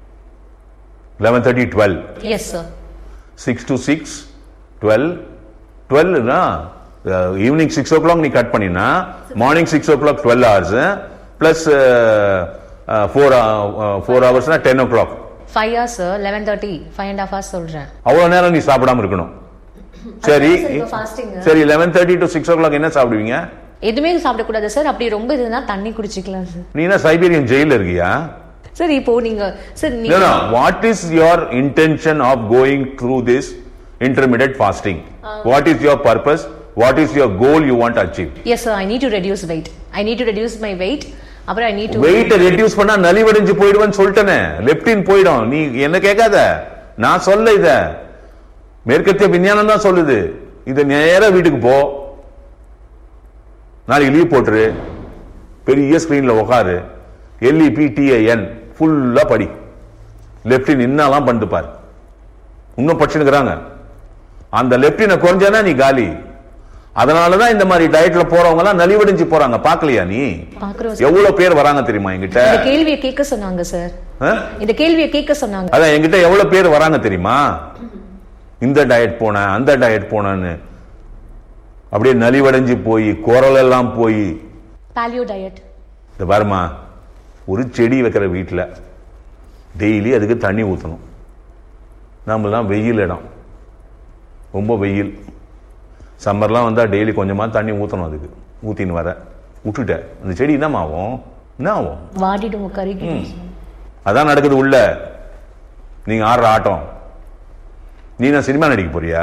11:30 12 yes sir 6 to 6 12 12 னா ஈவினிங் சிக்ஸ் ஓ கிளாக் நீ கட் பண்ணினா morning six o'clock twelve hours plus four four ஹவர்ஸ்னா ten o'clock five hours sir eleven thirty five and half hours சொல்றேன் அவ்வளவு நேரம் நீ சாப்பிடாம இருக்கணும் சரி அதான் sir இப்ப fasting. சரி eleven thirty to six o'clock என்ன சாப்பிடுவீங்க எதுவுமே சாப்பிடக்கூடாது சார் அப்படி ரொம்ப இதுனா தண்ணி குடிச்சிக்கலாம் சார் நீ என்ன சைபீரியன் ஜெயில இருக்கியா சார் இப்போ நீங்க சார் No, நீங்க no. What is your intention of going through this intermittent fasting? what is your purpose? What is your goal you want to achieve? Yes sir I need to reduce weight I need to reduce my weight அப்புறம் I need to weight reduce பண்ணா நலிவடைஞ்சு போயிடுவேன்னு சொல்லிட்டேனே leptin போயிடும் நீ என்ன கேட்காத நான் சொல்ல இத மேற்கத்திய விஞ்ஞானம் தான் சொல்லுது இத நேரா வீட்டுக்கு போ நாளைக்கு லீவ் போட்டுரு பெரிய ஸ்கிரீன்ல உக்காரு எல்இபி டிஏஎன் ஃபுல்லா படி லெப்டின் இன்னெல்லாம் பண்ணிட்டு பாரு இன்னும் படிச்சுனுக்குறாங்க அந்த லெப்டினை குறைஞ்சானா நீ காலி அதனாலதான் இந்த மாதிரி டயட்ல போறவங்க எல்லாம் நலிவடைஞ்சு போறாங்க பாக்கலையா நீ பாக்குறோம் சார் எவ்வளவு பேர் வராங்க தெரியுமா என்கிட்ட இந்த கேள்வியை கேட்க சொன்னாங்க சார் ஆ? இந்த கேள்வியை கேட்க சொன்னாங்க அதான் என்கிட்ட எவ்வளவு பேர் வராங்க தெரியுமா இந்த டயட் போனேன் அந்த டயட் போனேன்னு அப்படியே நலிவடைஞ்சு போய் குரல் எல்லாம் போய் பாலியோ டயட் இந்த பாருமா ஒரு செடி வைக்கிற வீட்டுல டெய்லி அதுக்கு தண்ணி ஊற்றணும் நம்மலாம் வெயில் இடம் ரொம்ப வெயில் சம்மர்லாம் வந்தால் டெய்லி கொஞ்சமாக தண்ணி ஊற்றணும் அதுக்கு ஊற்றின்னு வர விட்டுட்டேன் அந்த செடி என்னம்மா ஆகும் என்ன ஆகும் வாடிடும் கருகி அதான் நடக்குது உள்ள நீங்க ஆடுற ஆட்டம் நீ நான் சினிமா நடிக்க போறியா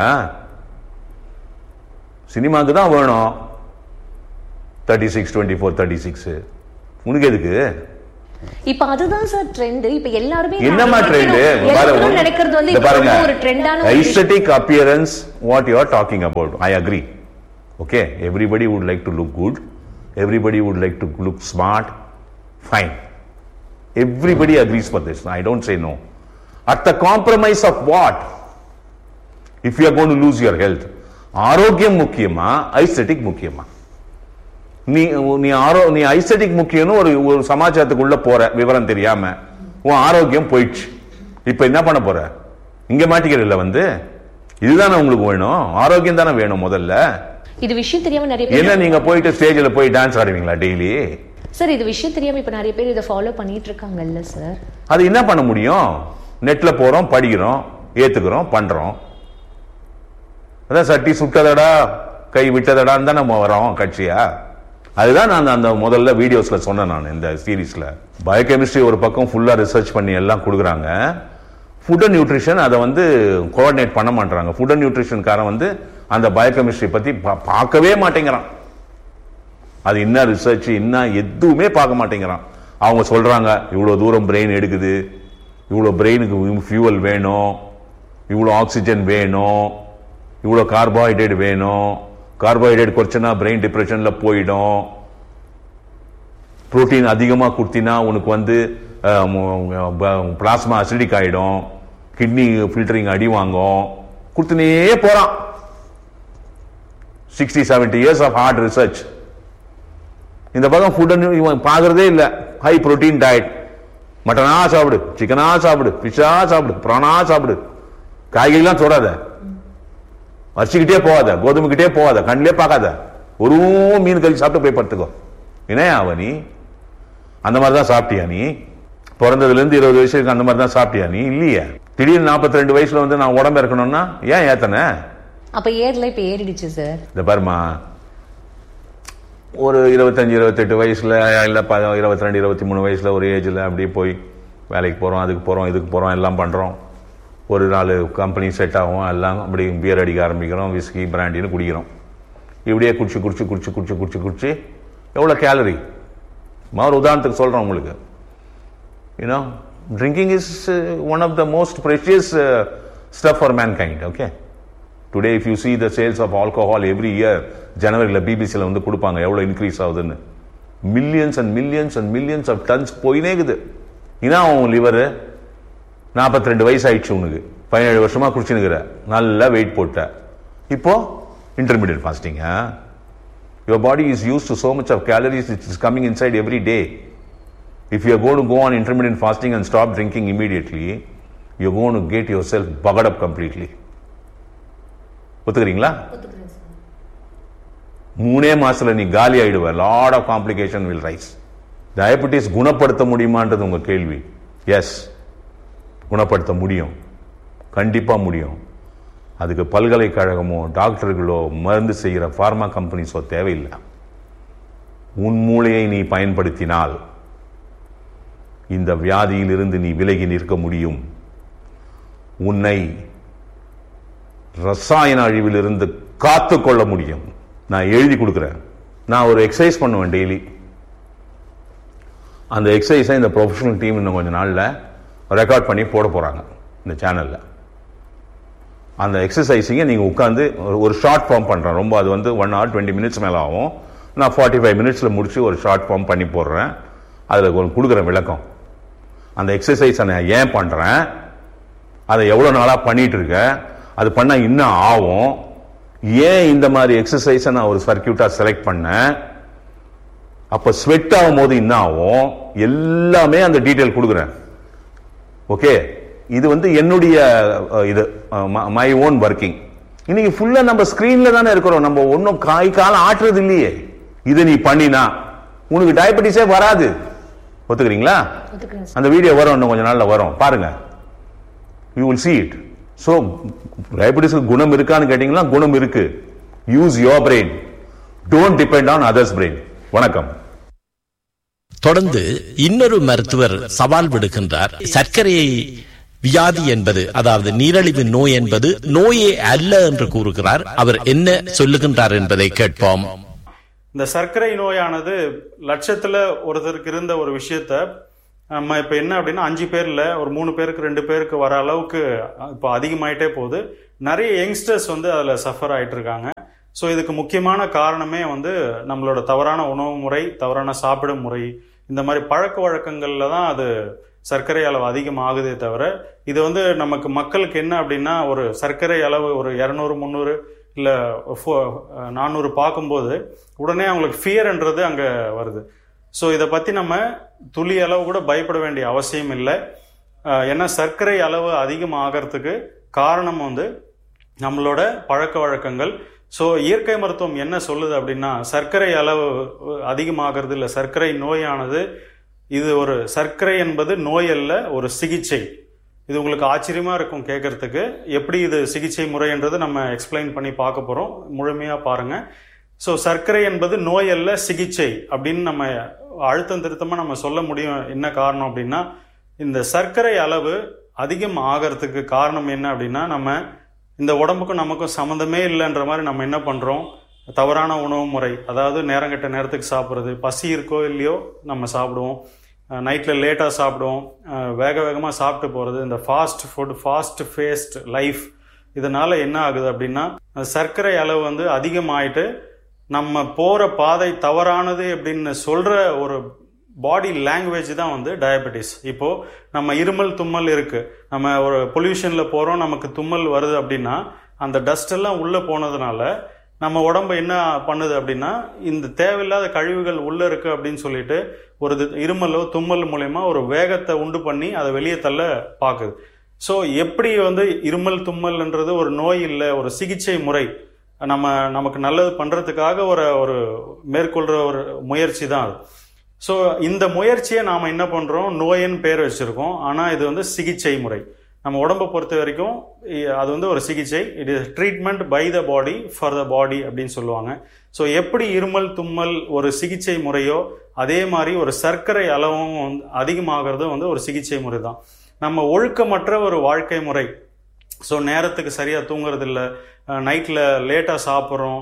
சினிமாவுக்கு தான் வேணும் thirty six twenty four thirty six உனக்கு எதுக்கு இப்ப அதுதான் சார் ட்ரெண்ட் இப்ப எல்லாருமே என்னம்மா ட்ரெண்ட் எல்லாரும் நினைக்கிறது வந்து இப்ப பாருங்க ரொம்ப ஒரு ட்ரெண்டான ஒரு விஷயம். Aesthetic appearance what you are talking about I agree okay everybody would like to look good everybody would like to look smart fine everybody agrees for this I don't say no at the compromise of what if you are gonna lose your health ஆரோக்கியம் முக்கியமா ஐஸ்தட்டிக் முக்கியமா நீ நீ ஆரோ நீ ஐஸ்தட்டிக் முக்கியம்னு ஒரு ஒரு சமாச்சாரத்துக்குள்ள போற விவரம் தெரியாம உன் ஆரோக்கியம் போயிடுச்சு இப்ப என்ன பண்ண போற இங்க மாட்டிக்கிறல்ல வந்து இதுதானே உங்களுக்கு வேணும் ஆரோக்கியம் தானே வேணும் முதல்ல இது விஷயம் தெரியாம நிறைய பேர் என்ன நீங்க போயிட்டு ஸ்டேஜ்ல போய் டான்ஸ் ஆடுவீங்களா டெய்லி சார் இது விஷயம் தெரியாம இப்ப நிறைய பேர் இதை ஃபாலோ பண்ணிட்டு இருக்காங்கல்ல சார் அது என்ன பண்ண முடியும் நெட்ல போறோம் படிக்கிறோம் ஏத்துக்கிறோம் பண்றோம் அதான் சட்டி சுட்டதடா கை விட்டதடான்னு தான் நம்ம வரோம் கட்சியா அதுதான் நான் அந்த முதல்ல வீடியோஸ்ல சொன்னேன் நான் இந்த சீரீஸ்ல பயோகெமிஸ்ட்ரி ஒரு பக்கம் ஃபுல்லா ரிசர்ச் பண்ணி எல்லாம் கொடுக்குறாங்க ஃபுட் அண்ட் நியூட்ரிஷன் அதை வந்து கோஆர்டினேட் பண்ண மாட்டாங்க ஃபுட் அண்ட் நியூட்ரிஷன்காரன் வந்து அந்த பயோகெமிஸ்ட்ரி பத்தி பா- பார்க்கவே மாட்டேங்கிறான் அது என்ன ரிசர்ச் என்ன எதுவுமே பார்க்க மாட்டேங்கிறான் அவங்க சொல்றாங்க இவ்வளவு தூரம் பிரெயின் எடுக்குது இவ்வளவு பிரெயினுக்கு ஃபியூவல் வேணும் இவ்வளவு ஆக்சிஜன் வேணும் இவ்வளவு கார்போஹைட்ரேட் வேணும் கார்போஹைட்ரேட் குறைச்சனா பிரெயின் டிப்ரெஷன்ல போயிடும் புரோட்டீன் அதிகமா கொடுத்தினா உனக்கு வந்து பிளாஸ்மா அசிடிக் ஆயிடும் கிட்னி ஃபில்டரிங் அடி வாங்கும் கொடுத்துனே போறான் sixty 70 years of heart research இந்த பக்கம் ஃபுட் இவன் பார்க்கறதே இல்ல ஹை புரோட்டீன் டயட் மட்டனா சாப்பிடு சிக்கனா சாப்பிடு ஃபிஷ்ஷா சாப்பிடு ப்ரானா சாப்பிடு காய்கறிலாம் தொடாத அரிசிக்கிட்டே போகாத கோதுமைக்கிட்டே போகாத கண்ணிலே பார்க்காத ஒரு மீன் கறி சாப்பிட்டு போய் படுத்துக்கோ என்ன அவ நீ அந்த மாதிரி தான் சாப்பிட்டியா நீ பிறந்ததுல இருந்து இருபது வயசு வரைக்கும் அந்த மாதிரி தான் சாப்பிட்டியா நீ இல்லையே திடீர்னு 42 ரெண்டு வயசுல வந்து நான் உடம்பு இருக்கணும்னா ஏன் ஏத்தன அப்ப ஏர்ல இப்ப ஏறிடுச்சு சார் இந்த பாருமா ஒரு இருபத்தஞ்சு இருபத்தெட்டு வயசுல இல்ல ப இருபத்தி ரெண்டு இருபத்தி மூணு வயசுல ஒரு ஏஜ்ல அப்படியே போய் வேலைக்கு போறோம் அதுக்கு போறோம் இதுக்கு போறோம் எல்லாம் பண்றோம் ஒரு நாலு கம்பெனி செட் ஆகும் எல்லாம் அப்படி பியர் அடிக்க ஆரம்பிக்கிறோம் விஸ்கி பிராண்டின்னு குடிக்கிறோம் இப்படியே குடிச்சு குடிச்சு குடிச்சு குடிச்சு குடிச்சு குடிச்சு எவ்வளோ கேலரி ஒரு உதாரணத்துக்கு சொல்றேன் உங்களுக்கு you know drinking is one of the most precious stuff for mankind okay today if you see the sales of alcohol every year ஜனவரியில் பிபிசியில் வந்து கொடுப்பாங்க எவ்வளோ இன்க்ரீஸ் ஆகுதுன்னு millions and millions and millions of tons போயினே இருக்குது இதான் அவன் லிவரு நாற்பத்தி ரெண்டு வயசு ஆயிடுச்சு உனக்கு பதினேழு வருஷமா குடிச்சுனுக்கிற நல்லா வெயிட் போட்ட இப்போ intermediate fasting your body is use to so much of calories it is coming inside every day if you gonna go on intermediate fasting and stop drinking immediately you gonna get yourself fucked up completely ஒத்துக்கிறீங்களா மூணே மாசத்துல நீ காலி ஆயிடுவ lot of complication will rise diabetes குணப்படுத்த முடியுமான்றது உங்க கேள்வி எஸ் குணப்படுத்த முடியும் கண்டிப்பா முடியும் அதுக்கு பல்கலைக்கழகமோ டாக்டர்களோ மருந்து செய்கிற ஃபார்மா கம்பெனிஸோ தேவையில்லை உன் மூளையை நீ பயன்படுத்தினால் இந்த வியாதியிலிருந்து நீ விலகி நிற்க முடியும் உன்னை ரசாயன அழிவிலிருந்து காத்து கொள்ள முடியும் நான் எழுதி கொடுக்குறேன் நான் ஒரு எக்ஸசைஸ் பண்ணுவேன் டெய்லி அந்த எக்ஸசைஸை இந்த ப்ரொஃபஷனல் டீம் இன்னும் கொஞ்ச நாளில் ரெக்கார்ட் பண்ணி போட போகிறாங்க இந்த சேனலில் அந்த எக்ஸசைஸிங்கை நீங்கள் உட்காந்து ஒரு ஒரு ஷார்ட் ஃபார்ம் பண்ணுறேன் ரொம்ப அது வந்து ஒன் ஹவர் டுவெண்ட்டி மினிட்ஸ் மேலே ஆகும் நான் ஃபார்ட்டி ஃபைவ் மினிட்ஸில் முடிச்சு ஒரு ஷார்ட் ஃபார்ம் பண்ணி போடுறேன் அதில் ஒரு கொடுக்குறேன் விளக்கம் அந்த எக்ஸசைஸை நான் ஏன் பண்ணுறேன் அதை எவ்வளோ நாளாக பண்ணிட்டு இருக்கேன் அது பண்ணால் இன்னும் ஆகும் ஏன் இந்த மாதிரி எக்ஸசைஸை நான் ஒரு சர்க்கியூட்டாக செலக்ட் பண்ணேன் அப்போ ஸ்வெட் ஆகும் போது என்ன ஆகும் எல்லாமே அந்த டீட்டெயில் கொடுக்குறேன் ஓகே இது வந்து என்னுடைய அஹ், இது மை ஓன் ஒர்க்கிங் இன்னைக்கு ஃபுல்லா நம்ம ஸ்கிரீன்ல தானே இருக்கிறோம் நம்ம ஒன்றும் காய் காலம் ஆட்டுறது இல்லையே இதை நீ பண்ணினா உனக்கு டயபெட்டிஸே வராது ஒத்துக்கிறீங்களா ஒத்துக்கிறேன் அந்த வீடியோ வரும் இன்னும் கொஞ்ச நாள்ல வரும் பாருங்க you will see it so டயபிட்டிஸ்க்கு குணம் இருக்கான்னு கேட்டீங்கன்னா குணம் இருக்கு use your brain don't depend on others brain வணக்கம் தொடர்ந்து இன்னொரு மருத்துவர் சவால் விடுகின்றார் சர்க்கரையை வியாதி என்பது அதாவது நீரழிவு நோய் என்பது நோயே அல்ல என்று கூறுகிறார் அவர் என்ன சொல்லுகின்றார் என்பதை கேட்போம் இந்த சர்க்கரை நோயானது லட்சத்துல ஒருத்தருக்கு இருந்த ஒரு விஷயத்த நம்ம இப்ப என்ன அப்படின்னா அஞ்சு பேர்ல ஒரு மூணு பேருக்கு ரெண்டு பேருக்கு வர அளவுக்கு இப்போ அதிகமாயிட்டே போகுது நிறைய யங்ஸ்டர்ஸ் வந்து அதுல சஃபர் ஆயிட்டு இருக்காங்க ஸோ இதுக்கு முக்கியமான காரணமே வந்து நம்மளோட தவறான உணவு முறை தவறான சாப்பிடும் முறை இந்த மாதிரி பழக்க வழக்கங்கள்ல தான் அது சர்க்கரை அளவு அதிகமாகுதே தவிர இது வந்து நமக்கு மக்களுக்கு என்ன அப்படின்னா ஒரு சர்க்கரை அளவு ஒரு இரநூறு முந்நூறு இல்லை நானூறு பார்க்கும்போது உடனே அவங்களுக்கு ஃபியர்ன்றது அங்கே வருது ஸோ இதை பற்றி நம்ம துளி அளவு கூட பயப்பட வேண்டிய அவசியம் இல்லை அஹ் ஏன்னா சர்க்கரை அளவு அதிகமாகறதுக்கு காரணம் வந்து நம்மளோட பழக்க வழக்கங்கள் ஸோ இயற்கை மருத்துவம் என்ன சொல்லுது அப்படின்னா சர்க்கரை அளவு அதிகமாகிறது இல்லை சர்க்கரை நோயானது இது ஒரு சர்க்கரை என்பது நோய் அல்ல ஒரு சிகிச்சை இது உங்களுக்கு ஆச்சரியமா இருக்கும் கேட்கறதுக்கு எப்படி இது சிகிச்சை முறைன்றது நம்ம எக்ஸ்பிளைன் பண்ணி பார்க்க போறோம் முழுமையா பாருங்க ஸோ சர்க்கரை என்பது நோய் அல்ல சிகிச்சை அப்படின்னு நம்ம அழுத்தம் திருத்தமா நம்ம சொல்ல முடியும் என்ன காரணம் அப்படின்னா இந்த சர்க்கரை அளவு அதிகம் ஆகிறதுக்கு காரணம் என்ன அப்படின்னா நம்ம இந்த உடம்புக்கும் நமக்கும் சம்மந்தமே இல்லைன்ற மாதிரி நம்ம என்ன பண்றோம் தவறான உணவு முறை அதாவது நேரங்கட்ட நேரத்துக்கு சாப்பிட்றது பசி இருக்கோ இல்லையோ நம்ம சாப்பிடுவோம் நைட்டில் லேட்டாக சாப்பிடுவோம் அஹ் வேக வேகமாக சாப்பிட்டு போகிறது இந்த fast food fast paced life இதனால என்ன ஆகுது அப்படின்னா அந்த சர்க்கரை அளவு வந்து அதிகமாயிட்டு நம்ம போகிற பாதை தவறானது அப்படின்னு சொல்கிற ஒரு பாடி லாங்குவேஜ் தான் வந்து டயபெட்டிஸ் இப்போ நம்ம இருமல் தும்மல் இருக்கு நம்ம ஒரு பொல்யூஷன்ல போறோம் நமக்கு தும்மல் வருது அப்படின்னா அந்த டஸ்ட் எல்லாம் உள்ள போனதுனால நம்ம உடம்பு என்ன பண்ணுது அப்படின்னா இந்த தேவையில்லாத கழிவுகள் உள்ள இருக்கு அப்படின்னு சொல்லிட்டு ஒரு இது- இருமலோ தும்மல் மூலயமா ஒரு வேகத்தை உண்டு பண்ணி அதை வெளியே தள்ள பாக்குது ஸோ எப்படி வந்து இருமல் தும்மல்ன்றது ஒரு நோய் இல்லை ஒரு சிகிச்சை முறை நம்ம நமக்கு நல்லது பண்றதுக்காக ஒரு ஒரு மேற்கொள்ற ஒரு முயற்சி தான் அது ஸோ இந்த முயற்சியை நாம் என்ன பண்ணுறோம் நோயின்னு பேர் வச்சுருக்கோம் ஆனால் இது வந்து சிகிச்சை முறை நம்ம உடம்பை பொறுத்த வரைக்கும் இ- அது வந்து ஒரு சிகிச்சை it is treatment by the body for the body அப்படின்னு சொல்லுவாங்க ஸோ எப்படி இருமல் தும்மல் ஒரு சிகிச்சை முறையோ அதே மாதிரி ஒரு சர்க்கரை அளவும் வந்து அதிகமாகிறதும் வந்து ஒரு சிகிச்சை முறை தான் நம்ம ஒழுக்கமற்ற ஒரு வாழ்க்கை முறை ஸோ நேரத்துக்கு சரியாக தூங்குறது இல்லை நைட்டில் லேட்டாக சாப்பிட்றோம்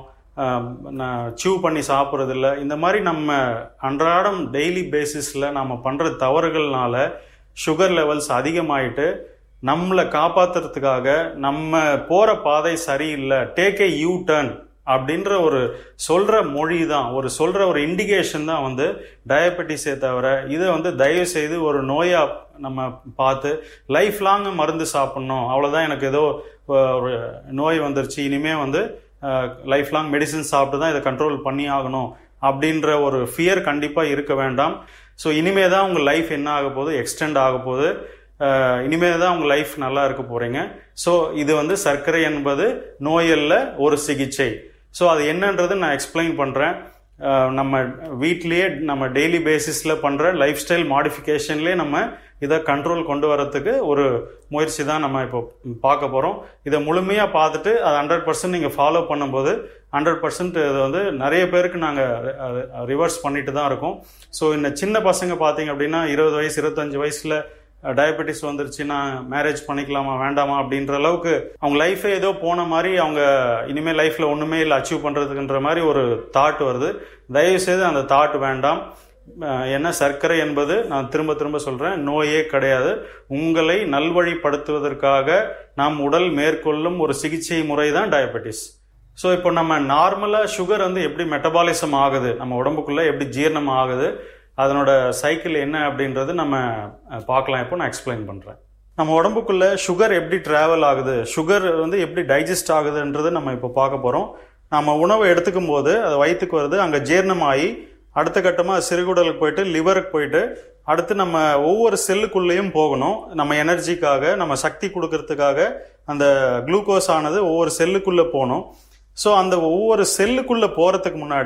சீவ் பண்ணி சாப்பிட்றது இல்லை இந்த மாதிரி நம்ம அன்றாடம் டெய்லி பேசிஸில் நம்ம பண்ணுற தவறுகள்னால சுகர் லெவல்ஸ் அதிகமாயிட்டு நம்மளை காப்பாத்துறதுக்காக நம்ம போகிற பாதை சரியில்லை டேக் ஏ யூ டர்ன் அப்படின்ற ஒரு சொல்ற மொழி தான் ஒரு சொல்ற ஒரு இண்டிகேஷன் தான் வந்து டயபெட்டிஸே தவிர இதை வந்து தயவு செய்து ஒரு நோயா நம்ம பார்த்து லைஃப் லாங் மருந்து சாப்பிடணும் அவ்வளவுதான் எனக்கு ஏதோ அஹ், ஒரு நோய் வந்துருச்சு இனிமே வந்து லைஃப் லாங் மெடிசின் சாப்பிட்டு தான் இதை கண்ட்ரோல் பண்ணி ஆகணும் அப்படின்ற ஒரு ஃபியர் கண்டிப்பா இருக்க வேண்டாம் ஸோ இனிமே தான் உங்க லைஃப் என்ன ஆக போகுது எக்ஸ்டெண்ட் ஆக போகுது அஹ், இனிமே தான் உங்க லைஃப் நல்லா இருக்க போறீங்க ஸோ இது வந்து சர்க்கரை என்பது நோயல்ல ஒரு சிகிச்சை ஸோ அது என்னன்றது நான் எக்ஸ்பிளைன் பண்றேன் அஹ், நம்ம வீட்லயே நம்ம டெய்லி பேசிஸ்ல பண்ற லைஃப் ஸ்டைல் மாடிஃபிகேஷன்லேயே நம்ம இதை கண்ட்ரோல் கொண்டு வரதுக்கு ஒரு முயற்சி தான் நம்ம இப்போ பார்க்க போறோம் இதை முழுமையா பார்த்துட்டு அது ஹண்ட்ரட் பர்சன்ட் நீங்க ஃபாலோ பண்ணும்போது ஹண்ட்ரட் பர்சன்ட் இது வந்து நிறைய பேருக்கு நாங்கள் ரிவர்ஸ் பண்ணிட்டு தான் இருக்கோம் ஸோ இந்த சின்ன பசங்க பார்த்தீங்க அப்படின்னா இருபது வயசு இருபத்தஞ்சு வயசுல டயபெட்டிஸ் வந்துருச்சுன்னா மேரேஜ் பண்ணிக்கலாமா வேண்டாமா அப்படின்ற அளவுக்கு அவங்க லைஃபே ஏதோ போன மாதிரி அவங்க இனிமேல் லைஃப்ல ஒண்ணுமே இல்லை அச்சீவ் பண்றதுக்குன்ற மாதிரி ஒரு தாட் வருது தயவு செய்து அந்த தாட் வேண்டாம் அஹ் ஏன்னா சர்க்கரை என்பது நான் திரும்ப திரும்ப சொல்றேன் நோயே கிடையாது உங்களை நல்வழிப்படுத்துவதற்காக நாம் உடல் மேற்கொள்ளும் ஒரு சிகிச்சை முறை தான் டயபெட்டிஸ் ஸோ இப்போ நம்ம நார்மலாக சுகர் வந்து எப்படி மெட்டபாலிசம் ஆகுது நம்ம உடம்புக்குள்ள எப்படி ஜீரணம் ஆகுது அதனோட சைக்கிள் என்ன அப்படின்றது நம்ம அஹ், பார்க்கலாம் இப்போ நான் எக்ஸ்பிளைன் பண்ணுறேன் நம்ம உடம்புக்குள்ள சுகர் எப்படி டிராவல் ஆகுது சுகர் வந்து எப்படி டைஜஸ்ட் ஆகுதுன்றது நம்ம இப்போ பார்க்க போகிறோம் நம்ம உணவை எடுத்துக்கும் போது அது வயிற்றுக்கு வருது அங்கே ஜீரணமாகி அடுத்த கட்டமாக சிறுகுடலுக்கு போயிட்டு லிவருக்கு போயிட்டு அடுத்து நம்ம ஒவ்வொரு செல்லுக்குள்ளேயும் போகணும் நம்ம எனர்ஜிக்காக நம்ம சக்தி கொடுக்கறதுக்காக அந்த குளுக்கோஸ் ஆனது ஒவ்வொரு செல்லுக்குள்ளே போகணும் ஸோ அந்த ஒவ்வொரு செல்லுக்குள்ளே போகிறதுக்கு முன்னாடி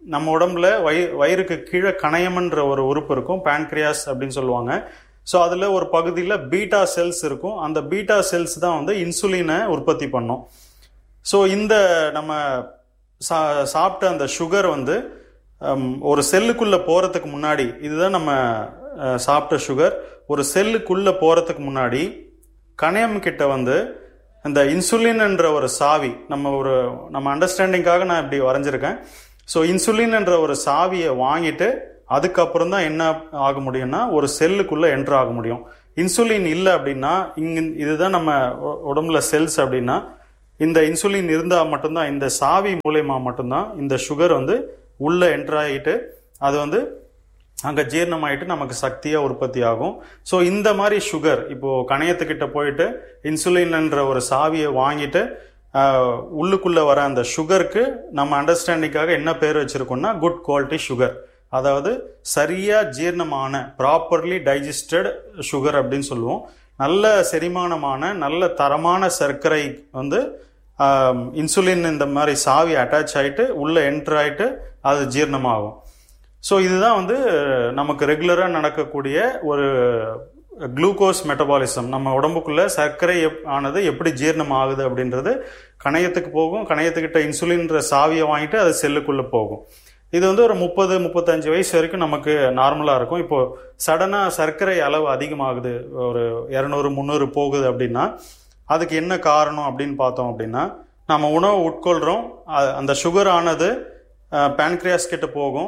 நம்ம உடம்புல வயி வயிறுக்கு கீழே கணையம்ன்ற ஒரு உறுப்பு இருக்கும் pancreas அப்படின்னு சொல்லுவாங்க ஸோ அதில் ஒரு பகுதியில் பீட்டா செல்ஸ் இருக்கும் அந்த பீட்டா செல்ஸ் தான் வந்து இன்சுலினை உற்பத்தி பண்ணும் ஸோ இந்த நம்ம சா சாப்பிட்ட அந்த சுகர் வந்து ஹம், ஒரு செல்லுக்குள்ளே போகிறதுக்கு முன்னாடி இதுதான் நம்ம அஹ், சாப்பிட்ட சுகர் ஒரு செல்லுக்குள்ளே போகிறதுக்கு முன்னாடி கணையம் கிட்ட வந்து இந்த இன்சுலின் என்ற ஒரு சாவி நம்ம ஒரு நம்ம அண்டர்ஸ்டாண்டிங்காக நான் இப்படி வரைஞ்சிருக்கேன் ஸோ இன்சுலின் என்ற ஒரு சாவியை வாங்கிட்டு அதுக்கப்புறம் தான் என்ன ஆக முடியும்னா ஒரு செல்லுக்குள்ள என்ட்ரு ஆக முடியும் இன்சுலின் இல்லை அப்படின்னா இங்க இதுதான் நம்ம உ- உடம்புல செல்ஸ் அப்படின்னா இந்த இன்சுலின் இருந்தால் மட்டும்தான் இந்த சாவி மூலயமா மட்டும்தான் இந்த சுகர் வந்து உள்ள என்ட்ரு ஆகிட்டு அது வந்து அங்கே ஜீரணமாயிட்டு நமக்கு சக்தியாக உற்பத்தி ஆகும் ஸோ இந்த மாதிரி சுகர் இப்போ கணையத்துக்கிட்ட போயிட்டு இன்சுலின்ன்ற ஒரு சாவியை வாங்கிட்டு ஆஹ், உள்ளுக்குள்ள வர அந்த சுகருக்கு நம்ம அண்டர்ஸ்டாண்டிங்காக என்ன பேர் வச்சிருக்கோம்னா குட் குவாலிட்டி சுகர் அதாவது சரியா ஜீரணமான ப்ராப்பர்லி டைஜஸ்டட் சுகர் அப்படின்னு சொல்லுவோம் நல்ல செரிமானமான நல்ல தரமான சர்க்கரை வந்து இன்சுலின் இந்த மாதிரி சாவி அட்டாச் ஆயிட்டு உள்ள என்டர் ஆயிட்டு அது ஜீரணமாகும் ஸோ இதுதான் வந்து நமக்கு ரெகுலராக நடக்கக்கூடிய ஒரு குளுக்கோஸ் மெட்டபாலிசம் நம்ம உடம்புக்குள்ள சர்க்கரை எப்- ஆனது எப்படி ஜீரணம் ஆகுது அப்படின்றது கணையத்துக்கு போகும் கணையத்துக்கிட்ட இன்சுலின்ற சாவியை வாங்கிட்டு அது செல்லுக்குள்ள போகும் இது வந்து ஒரு முப்பது முப்பத்தஞ்சு வயசு வரைக்கும் நமக்கு நார்மலாக இருக்கும் இப்போ சடனாக சர்க்கரை அளவு அதிகமாகுது ஒரு இரநூறு முந்நூறு போகுது அப்படின்னா அதுக்கு என்ன காரணம் அப்படின்னு பார்த்தோம் அப்படின்னா நம்ம உணவு உட்கொள்கிறோம் அ- அந்த சுகர் ஆனது பேன்க்ரியாஸ் கிட்ட போகும்